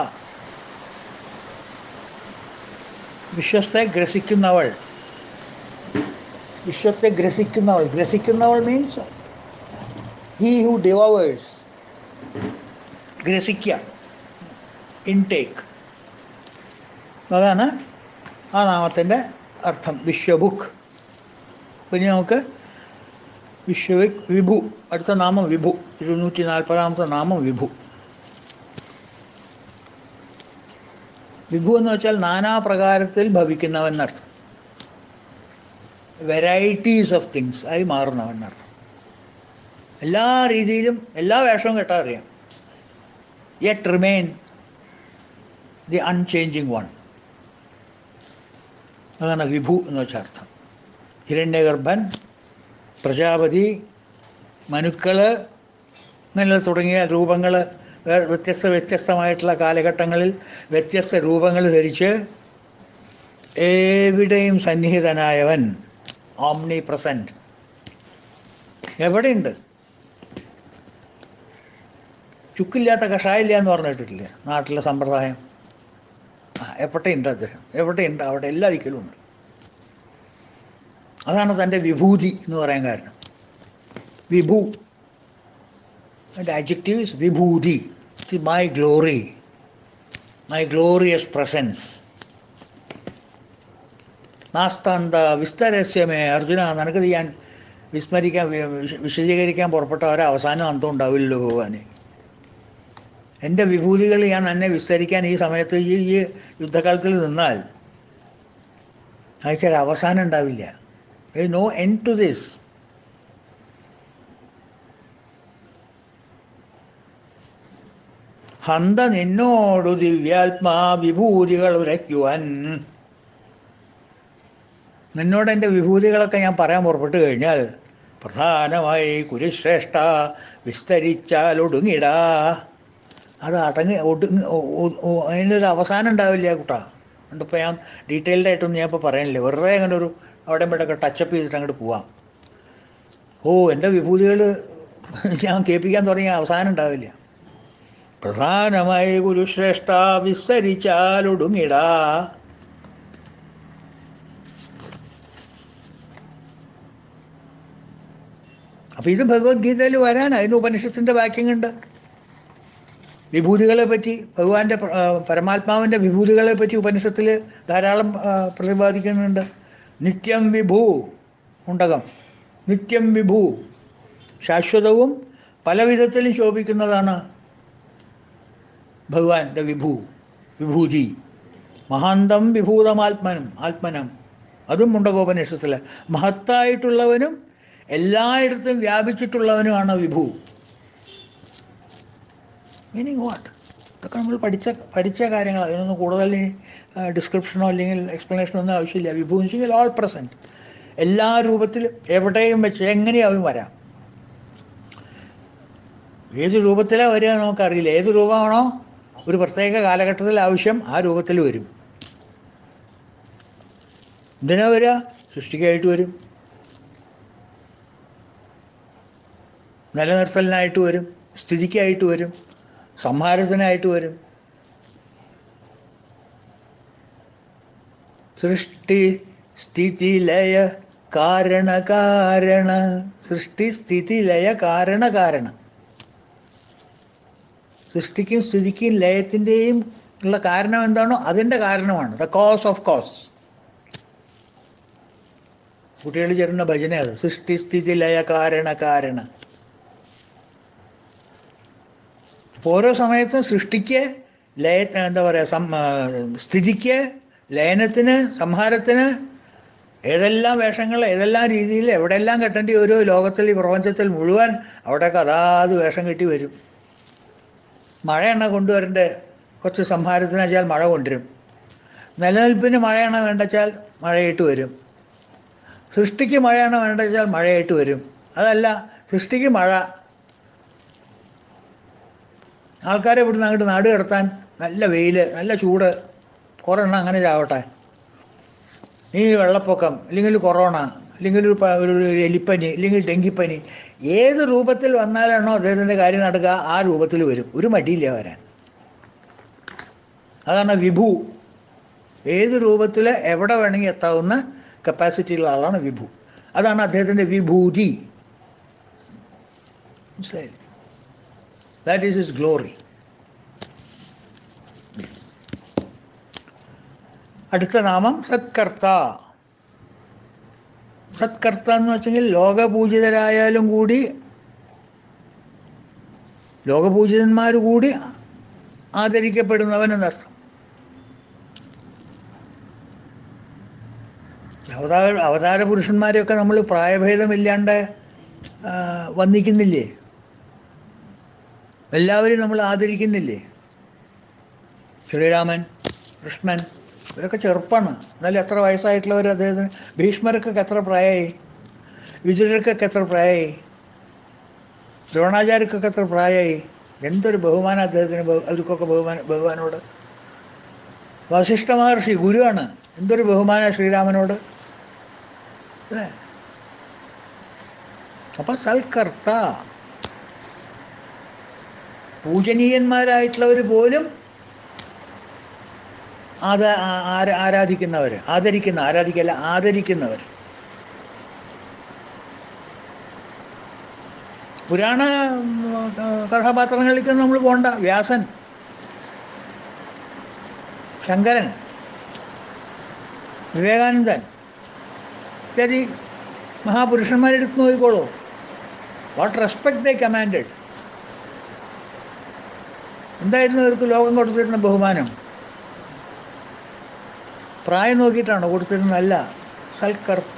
വിശ്വത്തെ ഗ്രസിക്കുന്നവൾ വിശ്വത്തെ ഗ്രസിക്കുന്നവൾ ഗ്രസിക്കുന്നവൾ മീൻസ് ഹീ ഹു ഡിവവേഴ്സ് ഗ്രസിക്കുക ഇൻടേക്ക് അതാണ് ആ നാമത്തിൻ്റെ അർത്ഥം വിശ്വബുക്ക് പിന്നെ നമുക്ക് വിശ്വവിക് വിഭു അടുത്ത നാമം വിഭു ഇരുന്നൂറ്റി നാൽപ്പതാമത്തെ നാമം വിഭു വിഭു എന്ന് വെച്ചാൽ നാനാപ്രകാരത്തിൽ ഭവിക്കുന്നവൻ എന്നർത്ഥം വെറൈറ്റീസ് ഓഫ് തിങ്സ് ആയി മാറുന്നവൻ എന്നർത്ഥം എല്ലാ രീതിയിലും എല്ലാ വേഷവും കേട്ടാൽ അറിയാം yet remain the unchanging one അതാണ് വിഭു എന്ന് വെച്ച അർത്ഥം ഹിരണ്യഗർഭൻ പ്രജാപതി മനുക്കൾ ഇങ്ങനെ തുടങ്ങിയ രൂപങ്ങൾ വ്യത്യസ്ത വ്യത്യസ്തമായിട്ടുള്ള കാലഘട്ടങ്ങളിൽ വ്യത്യസ്ത രൂപങ്ങൾ ധരിച്ച് എവിടെയും സന്നിഹിതനായവൻ ഓംനി പ്രസൻറ്റ് എവിടെയുണ്ട് ചുക്കില്ലാത്ത കഷായില്ല എന്ന് പറഞ്ഞിട്ടില്ലേ നാട്ടിലെ സമ്പ്രദായം ആ എവിടെയുണ്ട് അദ്ദേഹം എവിടെയുണ്ട് അവിടെ എല്ലാ ദിക്കിലും ഉണ്ട് അതാണ് തൻ്റെ വിഭൂതി എന്ന് പറയാൻ കാരണം വിഭു അതിൻ്റെ adjective is vibhuti my glory my glorious presence നാസ്താന്ത വിസ്തരസ്യമേ അർജുന നിനക്ക് ഞാൻ വിസ്മരിക്കാൻ വി- വിശദീകരിക്കാൻ പുറപ്പെട്ട ഒരവസാനം അന്തം ഉണ്ടാവില്ലല്ലോ ഭഗവാന് എൻ്റെ വിഭൂതികൾ ഞാൻ എന്നെ വിസ്തരിക്കാൻ ഈ സമയത്ത് ഈ ഈ യുദ്ധകാലത്തിൽ നിന്നാൽ അതൊക്കെ ഒരു അവസാനം ഉണ്ടാവില്ല നോ എൻ ടു ദിസ് ഹന്ത നിന്നോടു ദിവ്യാത്മാ വിഭൂതികൾ ഉരയ്ക്കുവാൻ നിന്നോട് എൻ്റെ വിഭൂതികളൊക്കെ ഞാൻ പറയാൻ പുറപ്പെട്ടു കഴിഞ്ഞാൽ പ്രധാനമായി കുരുശ്രേഷ്ഠ വിസ്തരിച്ചാൽ ഒടുങ്ങിടാ അത് അടങ്ങി ഒടുങ്ങി ഒ- ഒ- ഒ- അതിനൊരു അവസാനം ഉണ്ടാവില്ല കുട്ടാ അതുകൊണ്ടിപ്പോൾ ഞാൻ ഡീറ്റെയിൽഡ് ആയിട്ടൊന്നും ഞാൻ ഇപ്പോൾ പറയണില്ല വെറുതെ അങ്ങനെ ഒരു അവിടെ ഇവിടെയൊക്കെ ടച്ചപ്പ് ചെയ്തിട്ട് അങ്ങോട്ട് പോവാം ഓ എൻ്റെ വിഭൂതികൾ ഞാൻ കേൾപ്പിക്കാൻ തുടങ്ങിയ അവസാനം ഉണ്ടാവില്ല പ്രധാനമായി ഗുരുശ്രേഷ്ഠ വിസ്തരിച്ചാൽ ഒടുങ്ങിടാ അപ്പം ഇത് ഭഗവത്ഗീതയിൽ വരാൻ അതിന് ഉപനിഷത്തിൻ്റെ വാക്യങ്ങളുണ്ട് വിഭൂതികളെ പറ്റി ഭഗവാന്റെ പ്ര- ആ, പരമാത്മാവിൻ്റെ വിഭൂതികളെ പറ്റി ഉപനിഷത്തിൽ ധാരാളം ആ, പ്രതിപാദിക്കുന്നുണ്ട് നിത്യം വിഭൂ ഉണ്ടകം നിത്യം വിഭൂ ശാശ്വതവും പല വിധത്തിലും ശോഭിക്കുന്നതാണ് ഭഗവാന്റെ വിഭൂ വിഭൂതി മഹാന്തം വിഭൂതമാത്മനം ആത്മനം അതും മുണ്ടകോപനിഷത്തിൽ മഹത്തായിട്ടുള്ളവനും എല്ലായിടത്തും വ്യാപിച്ചിട്ടുള്ളവനുമാണ് വിഭു മീനിങ് വാട്ട് ഇതൊക്കെ നമ്മൾ പഠിച്ച പഠിച്ച കാര്യങ്ങൾ അതിനൊന്നും കൂടുതൽ ഡിസ്ക്രിപ്ഷനോ അല്ലെങ്കിൽ എക്സ്പ്ലനേഷനോ ഒന്നും ആവശ്യമില്ല വിഭു എന്ന് വെച്ചാൽ ഓൾ പ്രസൻറ്റ് എല്ലാ രൂപത്തിലും എവിടെയും വെച്ച് എങ്ങനെയാവും വരാം ഏത് രൂപത്തിലാണ് വരിക എന്ന് നമുക്കറിയില്ല ഏത് രൂപമാണോ ഒരു പ്രത്യേക കാലഘട്ടത്തിൽ ആവശ്യം ആ രൂപത്തിൽ വരും എന്തിനാ വരിക സൃഷ്ടിക്കായിട്ട് വരും നിലനിർത്തലിനായിട്ട് വരും സ്ഥിതിക്കായിട്ട് വരും സംഹാരത്തിനായിട്ട് വരും സൃഷ്ടി സ്ഥിതി ലയ കാരണ കാരണ സൃഷ്ടി സ്ഥിതി ലയ കാരണ കാരണം സൃഷ്ടിക്കും സ്ഥിതിക്കും ലയത്തിൻ്റെയും ഉള്ള കാരണം എന്താണോ അതിൻ്റെ കാരണമാണ് ദ കോസ് ഓഫ് കോസ് കുട്ടികൾ ചേരുന്ന ഭജന അത് സൃഷ്ടി സ്ഥിതി ലയ കാരണ കാരണ അപ്പോൾ ഓരോ സമയത്തും സൃഷ്ടിക്ക് ലയ എന്താ പറയുക സം ആ, സ്ഥിതിക്ക് ലയനത്തിന് സംഹാരത്തിന് ഏതെല്ലാം വേഷങ്ങൾ ഏതെല്ലാം രീതിയിൽ എവിടെയെല്ലാം കെട്ടേണ്ടി ഓരോ ലോകത്തിൽ ഈ പ്രപഞ്ചത്തിൽ മുഴുവൻ അവിടെയൊക്കെ അതാത് വേഷം കെട്ടി വരും മഴയെണ്ണ കൊണ്ടുവരേണ്ട കുറച്ച് സംഹാരത്തിന് വെച്ചാൽ മഴ കൊണ്ടുവരും നിലനിൽപ്പിന് മഴയെണ്ണ വേണ്ടച്ചാൽ മഴയിട്ട് വരും സൃഷ്ടിക്ക് മഴയാണ് വേണ്ടച്ചാൽ മഴയായിട്ട് വരും അതല്ല സൃഷ്ടിക്ക് മഴ ആൾക്കാരെ ഇവിടുന്ന് അങ്ങോട്ട് നാട് കടത്താൻ നല്ല വെയിൽ നല്ല ചൂട് കുറേ എണ്ണം അങ്ങനെ ചാവട്ടെ ഈ വെള്ളപ്പൊക്കം അല്ലെങ്കിൽ കൊറോണ അല്ലെങ്കിൽ ഒരു പ- ഒരു ഒരു എലിപ്പനി അല്ലെങ്കിൽ ഡെങ്കിപ്പനി ഏത് രൂപത്തിൽ വന്നാലാണോ അദ്ദേഹത്തിൻ്റെ കാര്യം നടക്കുക ആ രൂപത്തിൽ വരും ഒരു മടിയില്ല വരാൻ അതാണ് വിഭു ഏത് രൂപത്തിൽ എവിടെ വേണമെങ്കിൽ എത്താവുന്ന കപ്പാസിറ്റിയുള്ള ആളാണ് വിഭു അതാണ് അദ്ദേഹത്തിൻ്റെ വിഭൂതി മനസ്സിലായില്ലേ ദാറ്റ് ഈസ് ഇസ് ഗ്ലോറി അടുത്ത നാമം സത്കർത്ത സത്കർത്ത എന്ന് വെച്ചെങ്കിൽ ലോകപൂജിതരായാലും കൂടി ലോകപൂജിതന്മാർ കൂടി ആദരിക്കപ്പെടുന്നവൻ എന്നർത്ഥം അവതാര അവതാര പുരുഷന്മാരെയൊക്കെ നമ്മൾ പ്രായഭേദമില്ലാണ്ട് ആ, വന്ദിക്കുന്നില്ലേ എല്ലാവരെയും നമ്മൾ ആദരിക്കുന്നില്ലേ ശ്രീരാമൻ കൃഷ്ണൻ ഇവരൊക്കെ ചെറുപ്പമാണ് എന്നാലും എത്ര വയസ്സായിട്ടുള്ളവർ അദ്ദേഹത്തിന് ഭീഷ്മർക്കൊക്കെ എത്ര പ്രായമായി വിതുരർക്കൊക്കെ എത്ര പ്രായമായി ദ്രോണാചാര്യർക്കൊക്കെ എത്ര പ്രായമായി എന്തൊരു ബഹുമാനം അദ്ദേഹത്തിന് ബഹു- അവർക്കൊക്കെ ബഹുമാന ബഹുമാനോട് വസിഷ്ഠ മഹർഷി ഗുരുവാണ് എന്തൊരു ബഹുമാന ശ്രീരാമനോട് അല്ലേ അപ്പം സൽക്കർത്ത പൂജനീയന്മാരായിട്ടുള്ളവർ പോലും ആദ ആ- ആര- ആരാധിക്കുന്നവർ ആദരിക്കുന്ന ആരാധിക്കല്ല ആദരിക്കുന്നവർ പുരാണ ഉം, ആ, കഥാപാത്രങ്ങളിലേക്ക് നമ്മൾ പോണ്ട വ്യാസൻ ശങ്കരൻ വിവേകാനന്ദൻ ഇത്യാദി മഹാപുരുഷന്മാരെടുത്ത് നോക്കിക്കോളൂ വാട്ട് റെസ്പെക്ട് ദേ കമാൻഡഡ് എന്തായിരുന്നു അവർക്ക് ലോകം കൊടുത്തിരുന്ന ബഹുമാനം പ്രായം നോക്കിയിട്ടാണോ കൊടുത്തിരുന്നല്ല സൽക്കർത്ത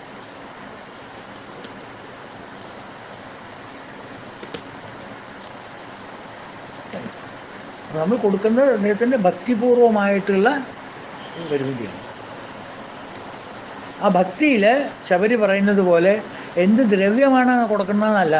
അപ്പൊ നമ്മൾ കൊടുക്കുന്നത് അദ്ദേഹത്തിൻ്റെ ഭക്തിപൂർവമായിട്ടുള്ള പരിമിതിയാണ് ആ ഭക്തിയിൽ ശബരി പറയുന്നത് പോലെ എന്ത് ദ്രവ്യമാണ് കൊടുക്കുന്നതെന്നല്ല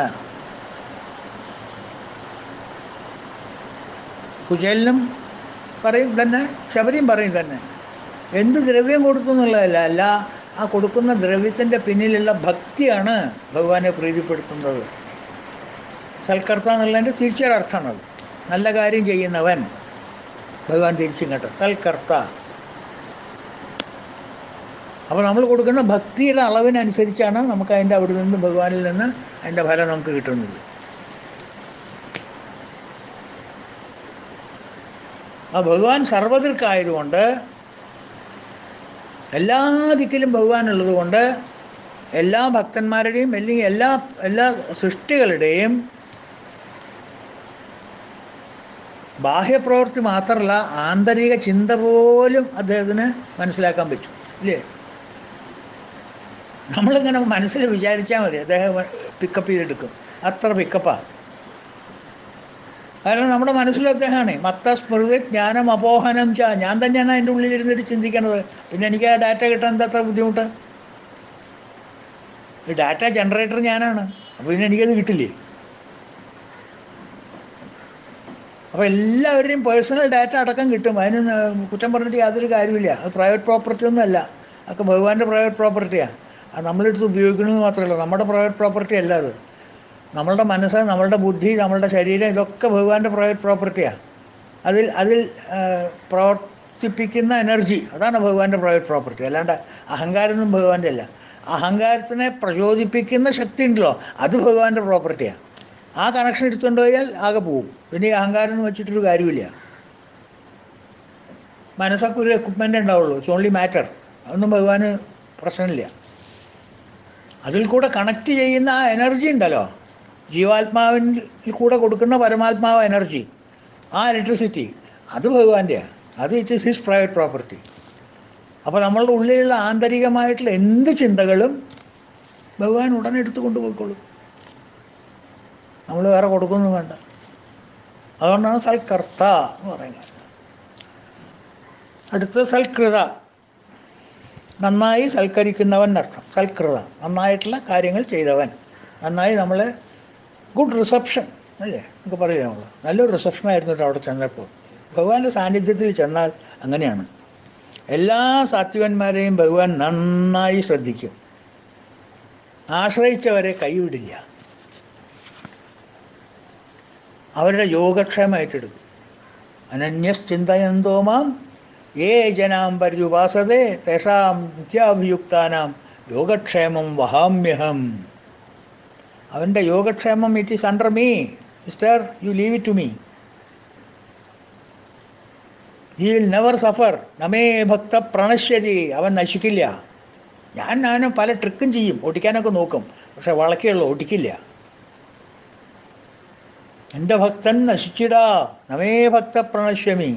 കുചേലിനും പറയും തന്നെ ശബരിയും പറയും തന്നെ എന്ത് ദ്രവ്യം കൊടുത്തു എന്നുള്ളതല്ല അല്ല ആ കൊടുക്കുന്ന ദ്രവ്യത്തിൻ്റെ പിന്നിലുള്ള ഭക്തിയാണ് ഭഗവാനെ പ്രീതിപ്പെടുത്തുന്നത് സൽക്കർത്ത എന്നുള്ളതിൻ്റെ തിരിച്ചൊരർത്ഥമാണത് നല്ല കാര്യം ചെയ്യുന്നവൻ ഭഗവാൻ തിരിച്ചും കേട്ടോ സൽക്കർത്ത അപ്പോൾ നമ്മൾ കൊടുക്കുന്ന ഭക്തിയുടെ അളവിനനുസരിച്ചാണ് നമുക്ക് അതിൻ്റെ അവിടെ നിന്ന് ഭഗവാനിൽ നിന്ന് അതിൻ്റെ ഫലം നമുക്ക് കിട്ടുന്നത് ആ ഭഗവാൻ സർവതൃക്കായതുകൊണ്ട് എല്ലാ ദിക്കിലും ഭഗവാൻ ഉള്ളതുകൊണ്ട് എല്ലാ ഭക്തന്മാരുടെയും അല്ലെങ്കിൽ എല്ലാ എല്ലാ സൃഷ്ടികളുടെയും ബാഹ്യപ്രവൃത്തി മാത്രമല്ല ആന്തരിക ചിന്ത പോലും അദ്ദേഹത്തിന് മനസ്സിലാക്കാൻ പറ്റും ഇല്ലേ നമ്മളിങ്ങനെ മനസ്സിൽ വിചാരിച്ചാൽ മതി അദ്ദേഹം പിക്കപ്പ് ചെയ്തെടുക്കും അത്ര പിക്കപ്പാണ് കാരണം നമ്മുടെ മനസ്സിൽ അദ്ദേഹമാണ് മത്ത സ്മൃതി ജ്ഞാനം അപോഹനം ച ഞാൻ തന്നെയാണ് അതിൻ്റെ ഉള്ളിൽ ഇരുന്നിട്ട് ചിന്തിക്കണത് പിന്നെ എനിക്ക് ആ ഡാറ്റ കിട്ടാൻ എന്താ അത്ര ബുദ്ധിമുട്ട് ഈ ഡാറ്റ ജനറേറ്റർ ഞാനാണ് അപ്പോൾ പിന്നെ എനിക്കത് കിട്ടില്ലേ അപ്പോൾ എല്ലാവരുടെയും പേഴ്സണൽ ഡാറ്റ അടക്കം കിട്ടും അതിന് ന- കുറ്റം പറഞ്ഞിട്ട് യാതൊരു കാര്യമില്ല അത് പ്രൈവറ്റ് പ്രോപ്പർട്ടി ഒന്നും അല്ല അതൊക്കെ ഭഗവാന്റെ പ്രൈവറ്റ് പ്രോപ്പർട്ടിയാണ് അത് നമ്മളെടുത്ത് ഉപയോഗിക്കണമെന്ന് മാത്രമല്ല നമ്മുടെ പ്രൈവറ്റ് പ്രോപ്പർട്ടി അല്ല അത് നമ്മളുടെ മനസ്സ് നമ്മളുടെ ബുദ്ധി നമ്മളുടെ ശരീരം ഇതൊക്കെ ഭഗവാന്റെ പ്രൈവറ്റ് പ്രോപ്പർട്ടിയാണ് അതിൽ അതിൽ ആ, പ്രവർത്തിപ്പിക്കുന്ന എനർജി അതാണ് ഭഗവാന്റെ പ്രൈവറ്റ് പ്രോപ്പർട്ടി അല്ലാണ്ട് അഹങ്കാരമൊന്നും ഭഗവാന്റെ അല്ല അഹങ്കാരത്തിനെ പ്രചോദിപ്പിക്കുന്ന ശക്തി ഉണ്ടല്ലോ അത് ഭഗവാന്റെ പ്രോപ്പർട്ടിയാണ് ആ കണക്ഷൻ എടുത്തുകൊണ്ട് പോയാൽ ആകെ പോവും പിന്നെ ഈ അഹങ്കാരം എന്ന് വെച്ചിട്ടൊരു കാര്യമില്ല മനസ്സൊക്കെ ഒരു എക്വിപ്മെൻ്റ് ഉണ്ടാവുള്ളൂ ഇറ്റ്സ് ഓൺലി മാറ്റർ അതൊന്നും ഭഗവാന് പ്രശ്നമില്ല അതിൽ കൂടെ കണക്ട് ചെയ്യുന്ന ആ എനർജി ഉണ്ടല്ലോ ജീവാത്മാവിൽ കൂടെ കൊടുക്കുന്ന പരമാത്മാവ് എനർജി ആ ഇലക്ട്രിസിറ്റി അത് ഭഗവാന്റെയാണ് അത് it is his private property അപ്പോൾ നമ്മളുടെ ഉള്ളിലുള്ള ആന്തരികമായിട്ടുള്ള എന്ത് ചിന്തകളും ഭഗവാൻ ഉടനെ എടുത്തു കൊണ്ടുപോയിക്കോളും നമ്മൾ വേറെ കൊടുക്കൊന്നും വേണ്ട അതുകൊണ്ടാണ് സൽക്കർത്ത എന്ന് പറയുന്നത് അടുത്ത് സൽകൃത നന്നായി സൽക്കരിക്കുന്നവൻ അർത്ഥം സൽകൃത നന്നായിട്ടുള്ള കാര്യങ്ങൾ ചെയ്തവൻ നന്നായി നമ്മളെ ഗുഡ് റിസപ്ഷൻ അല്ലേ നമുക്ക് പറയാം നമ്മൾ നല്ലൊരു റിസപ്ഷനായിരുന്നു കേട്ടോ അവിടെ ചെന്നപ്പോൾ ഭഗവാന്റെ സാന്നിധ്യത്തിൽ ചെന്നാൽ അങ്ങനെയാണ് എല്ലാ സാത്വികന്മാരെയും ഭഗവാൻ നന്നായി ശ്രദ്ധിക്കും ആശ്രയിച്ചവരെ കൈവിടില്ല അവരുടെ യോഗക്ഷേമം ഏറ്റെടുക്കും അനന്യശ്ചിന്തയന്തോ മാം ഏ ജനാം പര്യുപാസതേ തേഷാം നിത്യാഭിയുക്താനാം യോഗക്ഷേമം വഹാമ്യഹം അവൻ്റെ യോഗക്ഷേമം it is under me mister you leave it to me he will never suffer നമേ ഭക്ത പ്രണശ്യതി അവൻ നശിക്കില്ല ഞാൻ ഞാൻ പല ട്രിക്കും ചെയ്യും ഓടിക്കാനൊക്കെ നോക്കും പക്ഷെ വളക്കെയുള്ളൂ ഓടിക്കില്ല എൻ്റെ ഭക്തൻ നശിച്ചിടാ നമേ ഭക്ത പ്രണശ്യമി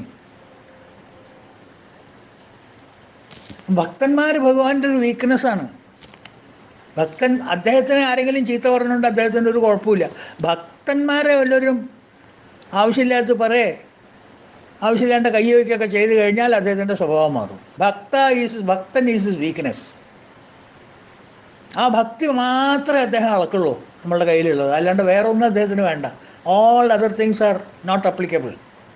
ഭക്തന്മാർ ഭഗവാന്റെ ഒരു വീക്ക്നെസ് ആണ് ഭക്തൻ അദ്ദേഹത്തിന് ആരെങ്കിലും ചീത്ത പറഞ്ഞുകൊണ്ട് അദ്ദേഹത്തിൻ്റെ ഒരു കുഴപ്പമില്ല ഭക്തന്മാരെ വല്ലവരും ആവശ്യമില്ലാത്ത പറയേ ആവശ്യമില്ലാണ്ട് കൈ വയ്ക്കുകയൊക്കെ ചെയ്തു കഴിഞ്ഞാൽ അദ്ദേഹത്തിൻ്റെ സ്വഭാവം മാറും ഭക്ത ഈസ് ഭക്തൻ ഈസ് ഇസ് വീക്ക്നെസ് ആ ഭക്തി മാത്രമേ അദ്ദേഹം അളക്കുള്ളൂ നമ്മളുടെ കയ്യിലുള്ളത് അല്ലാണ്ട് വേറെ ഒന്നും അദ്ദേഹത്തിന് വേണ്ട all other things are not applicable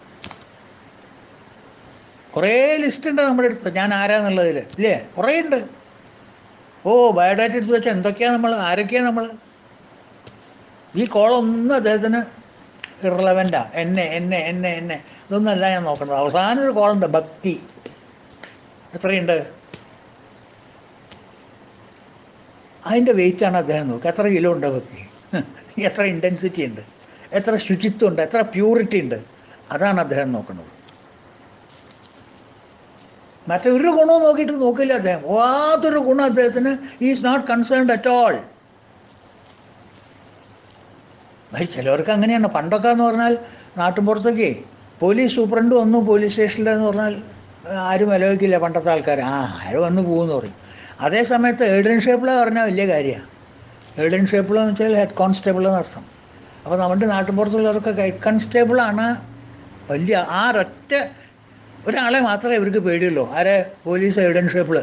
കുറേ ലിസ്റ്റ് ഉണ്ട് നമ്മുടെ അടുത്ത് ഞാൻ ആരാന്നുള്ളതിൽ ഇല്ലേ കുറേ ഉണ്ട് ഓ ബയോഡാറ്റ എടുത്ത് വെച്ചാൽ എന്തൊക്കെയാണ് നമ്മൾ ആരൊക്കെയാണ് നമ്മൾ ഈ കോളൊന്നും അദ്ദേഹത്തിന് ഇറലവൻ്റാ എന്നെ എന്നെ എന്നെ എന്നെ ഇതൊന്നല്ല ഞാൻ നോക്കേണ്ടത് അവസാനം ഒരു കോളുണ്ട് ഭക്തി എത്രയുണ്ട് അതിൻ്റെ വെയിറ്റാണ് അദ്ദേഹം നോക്കുക എത്ര കിലോ ഉണ്ട് ഭക്തി എത്ര ഇൻറ്റൻസിറ്റി ഉണ്ട് എത്ര ശുചിത്വം ഉണ്ട് എത്ര പ്യൂരിറ്റി ഉണ്ട് അതാണ് അദ്ദേഹം നോക്കുന്നത് മറ്റൊരു ഗുണവും നോക്കിയിട്ട് നോക്കില്ല അദ്ദേഹം യാതൊരു ഗുണം അദ്ദേഹത്തിന് is not concerned at all ചിലവർക്ക് അങ്ങനെയാണ് പണ്ടൊക്കെ എന്ന് പറഞ്ഞാൽ നാട്ടിൻപുറത്തൊക്കെ പോലീസ് സൂപ്രണ്ട് വന്നു പോലീസ് സ്റ്റേഷനിലെന്ന് പറഞ്ഞാൽ ആരും വിലവയ്ക്കില്ല പണ്ടത്തെ ആൾക്കാർ ആ ആരും വന്ന് പോകുമെന്ന് പറയും അതേ സമയത്ത് എയ്ഡൻ ഷേപ്പിൾ പറഞ്ഞാൽ വലിയ കാര്യമാണ് എയ്ഡൻ ഷേപ്പിൾ എന്ന് വെച്ചാൽ ഹെഡ് കോൺസ്റ്റേബിൾ എന്നർത്ഥം അപ്പോൾ നമ്മുടെ നാട്ടിൻപുറത്തുള്ളവർക്കൊക്കെ ഹെഡ് കോൺസ്റ്റേബിളാണ് വലിയ ആ ഒറ്റ ഒരാളെ മാത്രമേ ഇവർക്ക് പേടിയുള്ളൂ ആരെ പോലീസ് എയ്ഡൻ ഷേപ്പിൾ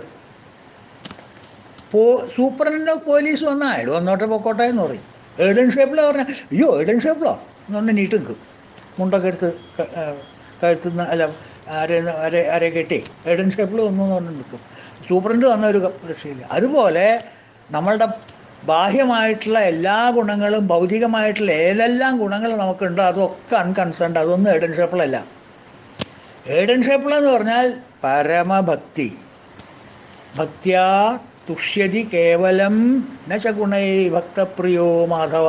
പോ സൂപ്രണ്ട് ഓഫ് പോലീസ് വന്നാൽ അയാൾ വന്നോട്ടെ പൊക്കോട്ടെ എന്ന് പറയും എയ്ഡൻ ഷേപ്പിൾ പറഞ്ഞാൽ അയ്യോ എയ്ഡൻ ഷേപ്പിളോ എന്ന് പറഞ്ഞാൽ നീട്ട് നിൽക്കും മുണ്ടൊക്കെ എടുത്ത് ക- ആ, കഴുത്തുന്ന അല്ല ആരെ ആരെ ആരെ കെട്ടി എയ്ഡൻ ഷേപ്പിൾ വന്നു എന്ന് പറഞ്ഞ് നിൽക്കും സൂപ്രണ്ട് വന്ന ഒരു ക- രക്ഷയില്ല അതുപോലെ നമ്മളുടെ ബാഹ്യമായിട്ടുള്ള എല്ലാ ഗുണങ്ങളും ഭൗതികമായിട്ടുള്ള ഏതെല്ലാം ഗുണങ്ങൾ നമുക്കുണ്ടോ അതൊക്കെ അൺകൺസേൺഡ് അതൊന്നും എയ്ഡൻ ഷേപ്പിളല്ല ഏഡൻ ഷേപ്പിൾ എന്ന് പറഞ്ഞാൽ പരമഭക്തി ഭക്തിയാ തുഷ്യതി കേവലം ന ച ഗുണൈ ഭക്തപ്രിയോ മാധവ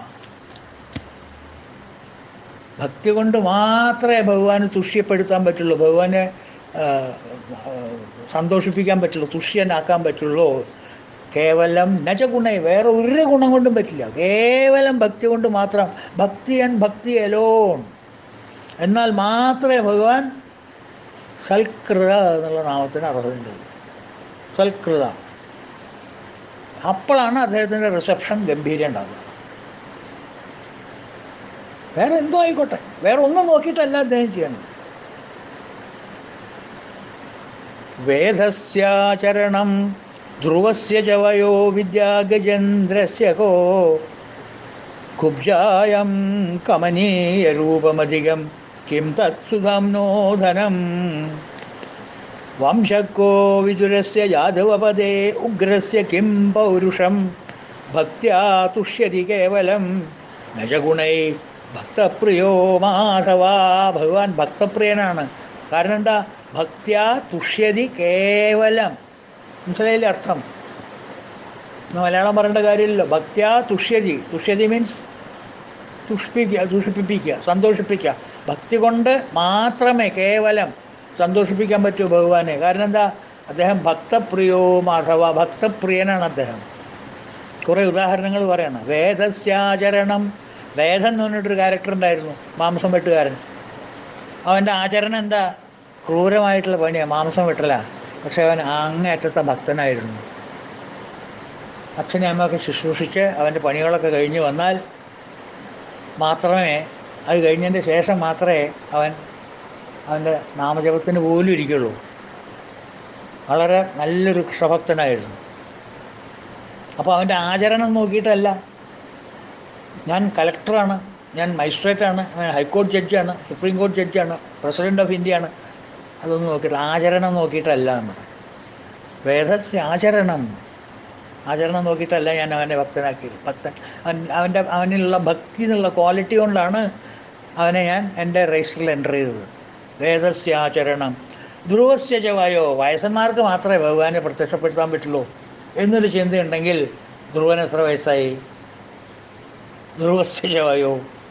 ഭക്തി കൊണ്ട് മാത്രമേ ഭഗവാന് തുഷ്യപ്പെടുത്താൻ പറ്റുള്ളൂ ഭഗവാനെ ആ, ആ, സന്തോഷിപ്പിക്കാൻ പറ്റുള്ളൂ തുഷ്യനാക്കാൻ പറ്റുള്ളൂ കേവലം നച ഗുണൈ വേറെ ഒരു ഗുണം കൊണ്ടും പറ്റില്ല കേവലം ഭക്തി കൊണ്ട് മാത്രം ഭക്തി ആൻഡ് ഭക്തി അലോൺ എന്നാൽ മാത്രമേ ഭഗവാൻ സൽകൃത എന്നുള്ള നാമത്തിന് അർഹതയുണ്ട് സൽകൃത അപ്പോഴാണ് അദ്ദേഹത്തിൻ്റെ റിസപ്ഷൻ ഗംഭീരം ഉണ്ടാകുന്നത് വേറെ എന്തോ ആയിക്കോട്ടെ വേറെ ഒന്നും നോക്കിയിട്ടല്ല അദ്ദേഹം ചെയ്യണത് വേദസ്യാചരണം ധ്രുവസ്യ ച വയോ വിദ്യാഗജേന്ദ്രസ്യ കോ കുബ്ജായം കമനീയരൂപമധികം കിം തത്സുധാംനോധനം വംശക്കോ വിതുരസ്യ യാദവപദേ ഉഗ്രസ്യ കിം പൗരുഷം ഭക്ത്യാ തുഷ്യതി കേവലം നജഗുണൈ ഭക്തപ്രിയോ മാധവ ഭഗവാൻ ഭക്തപ്രിയനാണ് കാരണം എന്താ ഭക്ത്യാ തുഷ്യതി കേവലം മനസ്സിലായില്ലേ അർത്ഥം ഇന്ന് മലയാളം പറയേണ്ട കാര്യമില്ലല്ലോ ഭക്ത്യാ തുഷ്യതി തുഷ്യതി മീൻസ് തുഷ്പിക്കുക ദൂഷിപ്പിക്കുക സന്തോഷിപ്പിക്കുക ഭക്തി കൊണ്ട് മാത്രമേ കേവലം സന്തോഷിപ്പിക്കാൻ പറ്റൂ ഭഗവാനെ കാരണം എന്താ അദ്ദേഹം ഭക്തപ്രിയോ മാധവ ഭക്തപ്രിയനാണ് അദ്ദേഹം കുറേ ഉദാഹരണങ്ങൾ പറയണം വേദസ്യാചരണം വേദം എന്ന് പറഞ്ഞിട്ടൊരു ക്യാരക്ടർ ഉണ്ടായിരുന്നു മാംസം വെട്ടുകാരൻ അവൻ്റെ ആചരണം എന്താ ക്രൂരമായിട്ടുള്ള പണിയാണ് മാംസം വെട്ടല പക്ഷെ അവൻ അങ്ങേയറ്റത്തെ ഭക്തനായിരുന്നു അച്ഛനെ അമ്മയൊക്കെ ശുശ്രൂഷിച്ച് അവൻ്റെ പണികളൊക്കെ കഴിഞ്ഞ് വന്നാൽ മാത്രമേ അത് കഴിഞ്ഞതിൻ്റെ ശേഷം മാത്രമേ അവൻ അവൻ്റെ നാമജപത്തിന് പോലും ഇരിക്കുള്ളൂ വളരെ നല്ലൊരു കൃഷ്ണഭക്തനായിരുന്നു അപ്പോൾ അവൻ്റെ ആചരണം നോക്കിയിട്ടല്ല ഞാൻ കലക്ടറാണ് ഞാൻ മജിസ്ട്രേറ്റാണ് ഞാൻ ഹൈക്കോടതി ജഡ്ജാണ് സുപ്രീം കോടതി ജഡ്ജാണ് പ്രസിഡൻ്റ് ഓഫ് ഇന്ത്യയാണ് അതൊന്നും നോക്കിയിട്ട് ആചരണം നോക്കിയിട്ടല്ല നമ്മൾ വേദസ്യ ആചരണം ആചരണം നോക്കിയിട്ടല്ല ഞാൻ അവനെ ഭക്തനാക്കിയത് ഭക്തൻ അവൻ അവൻ്റെ അവനിലുള്ള ഭക്തി എന്നുള്ള ക്വാളിറ്റി കൊണ്ടാണ് അവനെ ഞാൻ എൻ്റെ രജിസ്റ്ററിൽ എൻ്റർ ചെയ്തത് വേദസ്യ ആചരണം ധ്രുവസ്യ ചവായോ വയസ്സന്മാർക്ക് മാത്രമേ ഭഗവാനെ പ്രത്യക്ഷപ്പെടുത്താൻ പറ്റുള്ളൂ എന്നൊരു ചിന്തയുണ്ടെങ്കിൽ ധ്രുവൻ എത്ര വയസ്സായി ധ്രുവസ്യ ചവായോ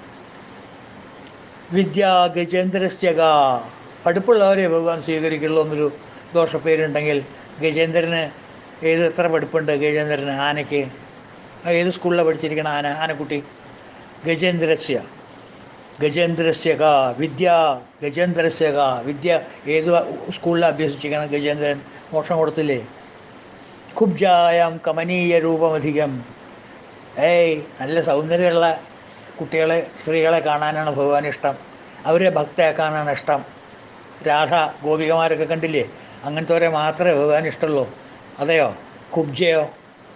വിദ്യ ഗജേന്ദ്രസ്യക പഠിപ്പുള്ളവരെ ഭഗവാൻ സ്വീകരിക്കുള്ളൂ എന്നൊരു ദോഷപ്പേരുണ്ടെങ്കിൽ ഗജേന്ദ്രന് ഏത് എത്ര പഠിപ്പുണ്ട് ഗജേന്ദ്രന് ആനയ്ക്ക് ആ ഏത് സ്കൂളിലാണ് പഠിച്ചിരിക്കണം ആന ആനക്കുട്ടി ഗജേന്ദ്രസ്യ ഗജേന്ദ്രസ്യക വിദ്യ ഗജേന്ദ്രസ്യക വിദ്യ ഏത് സ്കൂളിലാണ് അഭ്യസിച്ചിരിക്കണം ഗജേന്ദ്രൻ മോക്ഷം കൊടുത്തില്ലേ കുബ്ജായം കമനീയ രൂപമധികം ഏയ് നല്ല സൗന്ദര്യമുള്ള കുട്ടികളെ സ്ത്രീകളെ കാണാനാണ് ഭഗവാൻ ഇഷ്ടം അവരെ ഭക്തയാക്കാനാണ് ഇഷ്ടം രാധ ഗോപികമാരൊക്കെ കണ്ടില്ലേ അങ്ങനത്തെ മാത്രമേ ഭഗവാൻ ഇഷ്ടമുള്ളൂ അതെയോ കുബ്ജയോ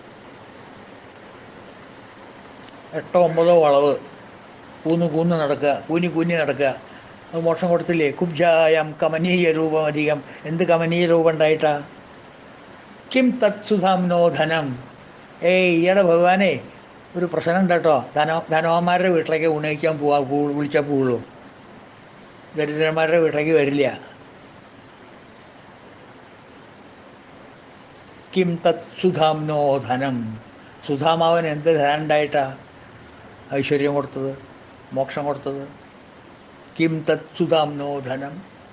എട്ടോ ഒമ്പതോ വളവ് കൂന്ന് കൂന്ന് നടക്കുക കൂനി കൂനി നടക്കുക അത് മോക്ഷം കൊടുത്തില്ലേ കുബ്ജായം കമനീയ രൂപം അധികം എന്ത് കമനീയ രൂപം ഉണ്ടായിട്ടാ കിം തത് സുധാംനോ ധനം ഏയ് ഈയുടെ ഭഗവാനെ ഒരു പ്രശ്നം ഉണ്ട് കേട്ടോ ധന ധനവാന്മാരുടെ വീട്ടിലേക്ക് ഉണയിക്കാൻ പോവാ പൂ വിളിച്ചാൽ പോവുള്ളൂ ദരിദ്രന്മാരുടെ വീട്ടിലേക്ക് വരില്ല കിം തത് സുധാംനോ ധനം സുധാമാവൻ എന്ത് ധനം ഉണ്ടായിട്ടാ ഐശ്വര്യം കൊടുത്തത് മോക്ഷം കൊടുത്തത് കിം തത് സുധാംനോ ധനം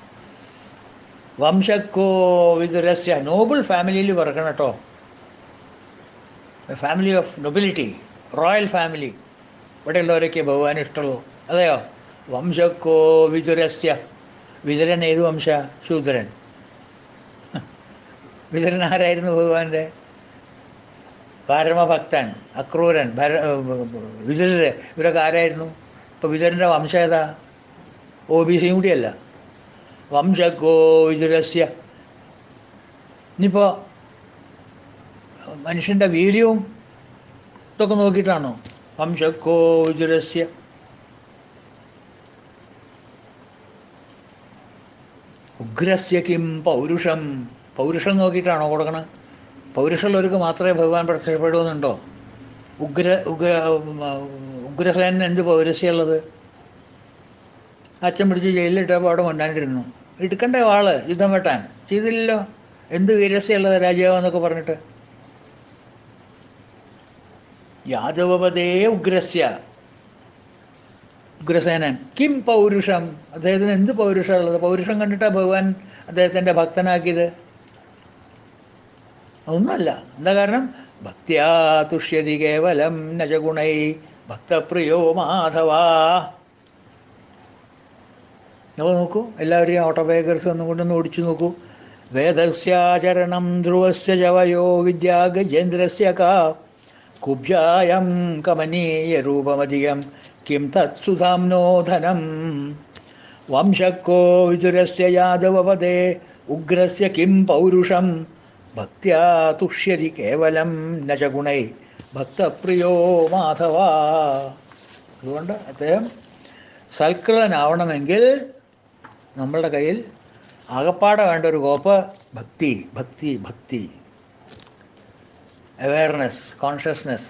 വംശക്കോ വിതുരസ്യ നോബിൾ ഫാമിലിയിൽ പറക്കണം കേട്ടോ family of nobility royal family ഇവിടെയുള്ളവരൊക്കെ ഭഗവാൻ ഇഷ്ടമുള്ളൂ അതെയോ വംശക്കോ വിതുരസ്യ വിതുരൻ ഏത് വംശ ശൂദ്രൻ വിതുരൻ ആരായിരുന്നു ഭഗവാന്റെ പരമഭക്തൻ അക്രൂരൻ ഭര വിതുരര് ഇവരൊക്കെ ആരായിരുന്നു ഇപ്പോൾ വിതുരൻ്റെ വംശം ഏതാ ഒ ബി സിയും കൂടിയല്ല വംശക്കോ വിതുരസ്യ ഇനിയിപ്പോൾ മനുഷ്യൻ്റെ വീര്യവും ഇതൊക്കെ നോക്കിയിട്ടാണോ വംശക്കോ വിതുരസ്യ ഉഗ്രസ്യ കിം പൗരുഷം പൗരുഷം നോക്കിയിട്ടാണോ കൊടുക്കണം പൗരുഷമുള്ളവർക്ക് മാത്രമേ ഭഗവാൻ പ്രത്യക്ഷപ്പെടുമെന്നുണ്ടോ ഉഗ്ര ഉഗ്ര ഉഗ്രസേനൻ എന്ത് പൗരസ്യമുള്ളത് അച്ഛൻ പിടിച്ച് ജയിലിലിട്ടപ്പോൾ അവിടെ കൊണ്ടാണ്ടിരുന്നു എടുക്കണ്ടേ വാള് യുദ്ധം വെട്ടാൻ ചെയ്തില്ലല്ലോ എന്ത് വീരസ്യമുള്ളത് രാജാവ് എന്നൊക്കെ പറഞ്ഞിട്ട് യാദവപതേ ഉഗ്രസ്യ ഉഗ്രസേനൻ കിം പൗരുഷം അദ്ദേഹത്തിന് എന്ത് പൗരുഷമുള്ളത് പൗരുഷം കണ്ടിട്ടാണ് ഭഗവാൻ അദ്ദേഹത്തിൻ്റെ ഭക്തനാക്കിയത് ഒന്നുമല്ല എന്താ കാരണം ഭക്തിയാ തുഷ്യതി കേവലം നജഗുണൈ ഭക്തപ്രിയോ മാധവാ അപ്പോൾ നോക്കൂ എല്ലാവരെയും ഓട്ടോബയോഗ്രഫി ഒന്നും കൊണ്ടൊന്ന് ഓടിച്ചു നോക്കൂ വേദസ്യാചരണം ധ്രുവസ്യ ജവയോ വിദ്യാ ഗജേന്ദ്രസ്യ കാ കുബ്ജായം കമനീയ രൂപമധികം കിം തത് സുധാംനോ ധനം വംശക്കോ വിതുരസ്യ യാദവപദേ ഉഗ്രസ്യ കിം പൗരുഷം ഭക്ത്യാ തുഷ്യതി കേവലം നചഗുണൈ ഭക്തപ്രിയോ മാധവ അതുകൊണ്ട് അദ്ദേഹം സൽകൃതനാവണമെങ്കിൽ നമ്മളുടെ കയ്യിൽ ആകപ്പാടെ വേണ്ട ഒരു കോപ്പ് ഭക്തി ഭക്തി ഭക്തി അവയർനെസ് കോൺഷ്യസ്നെസ്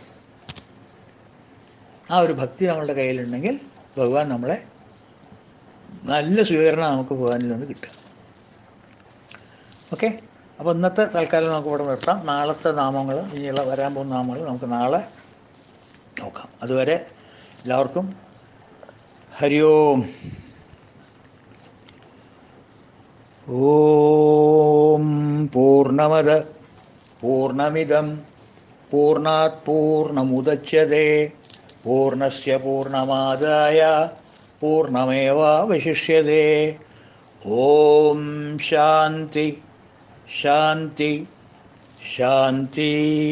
ആ ഒരു ഭക്തി നമ്മളുടെ കയ്യിലുണ്ടെങ്കിൽ ഭഗവാൻ നമ്മളെ നല്ല സ്വീകരണം നമുക്ക് ഭഗവാനിൽ നിന്ന് കിട്ടുക ഓക്കെ അപ്പോൾ ഇന്നത്തെ തൽക്കാലം നമുക്ക് ഇവിടെ നിർത്താം നാളത്തെ നാമങ്ങൾ ഇനിയുള്ള വരാൻ പോകുന്ന നാമങ്ങൾ നമുക്ക് നാളെ നോക്കാം അതുവരെ എല്ലാവർക്കും ഹരി ഓം ഓം പൂർണ്ണമത പൂർണ്ണമിതം പൂർണ്ണാത് പൂർണ്ണമുദച്യത്തെ പൂർണ്ണസ്യ പൂർണ്ണമാദായ പൂർണ്ണമേവാവശിഷ്യത്തെ ഓം ശാന്തി ശാന്തി ശാന്തി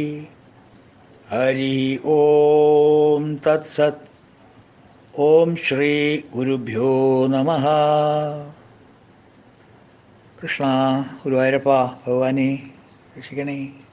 ഹരി ഓം തത്സത് ഓം ശ്രീ ഗുരുഭ്യോ നമ കൃഷ്ണ ഗുരുവായൂരപ്പ ഭഗവാനെ രക്ഷിക്കണേ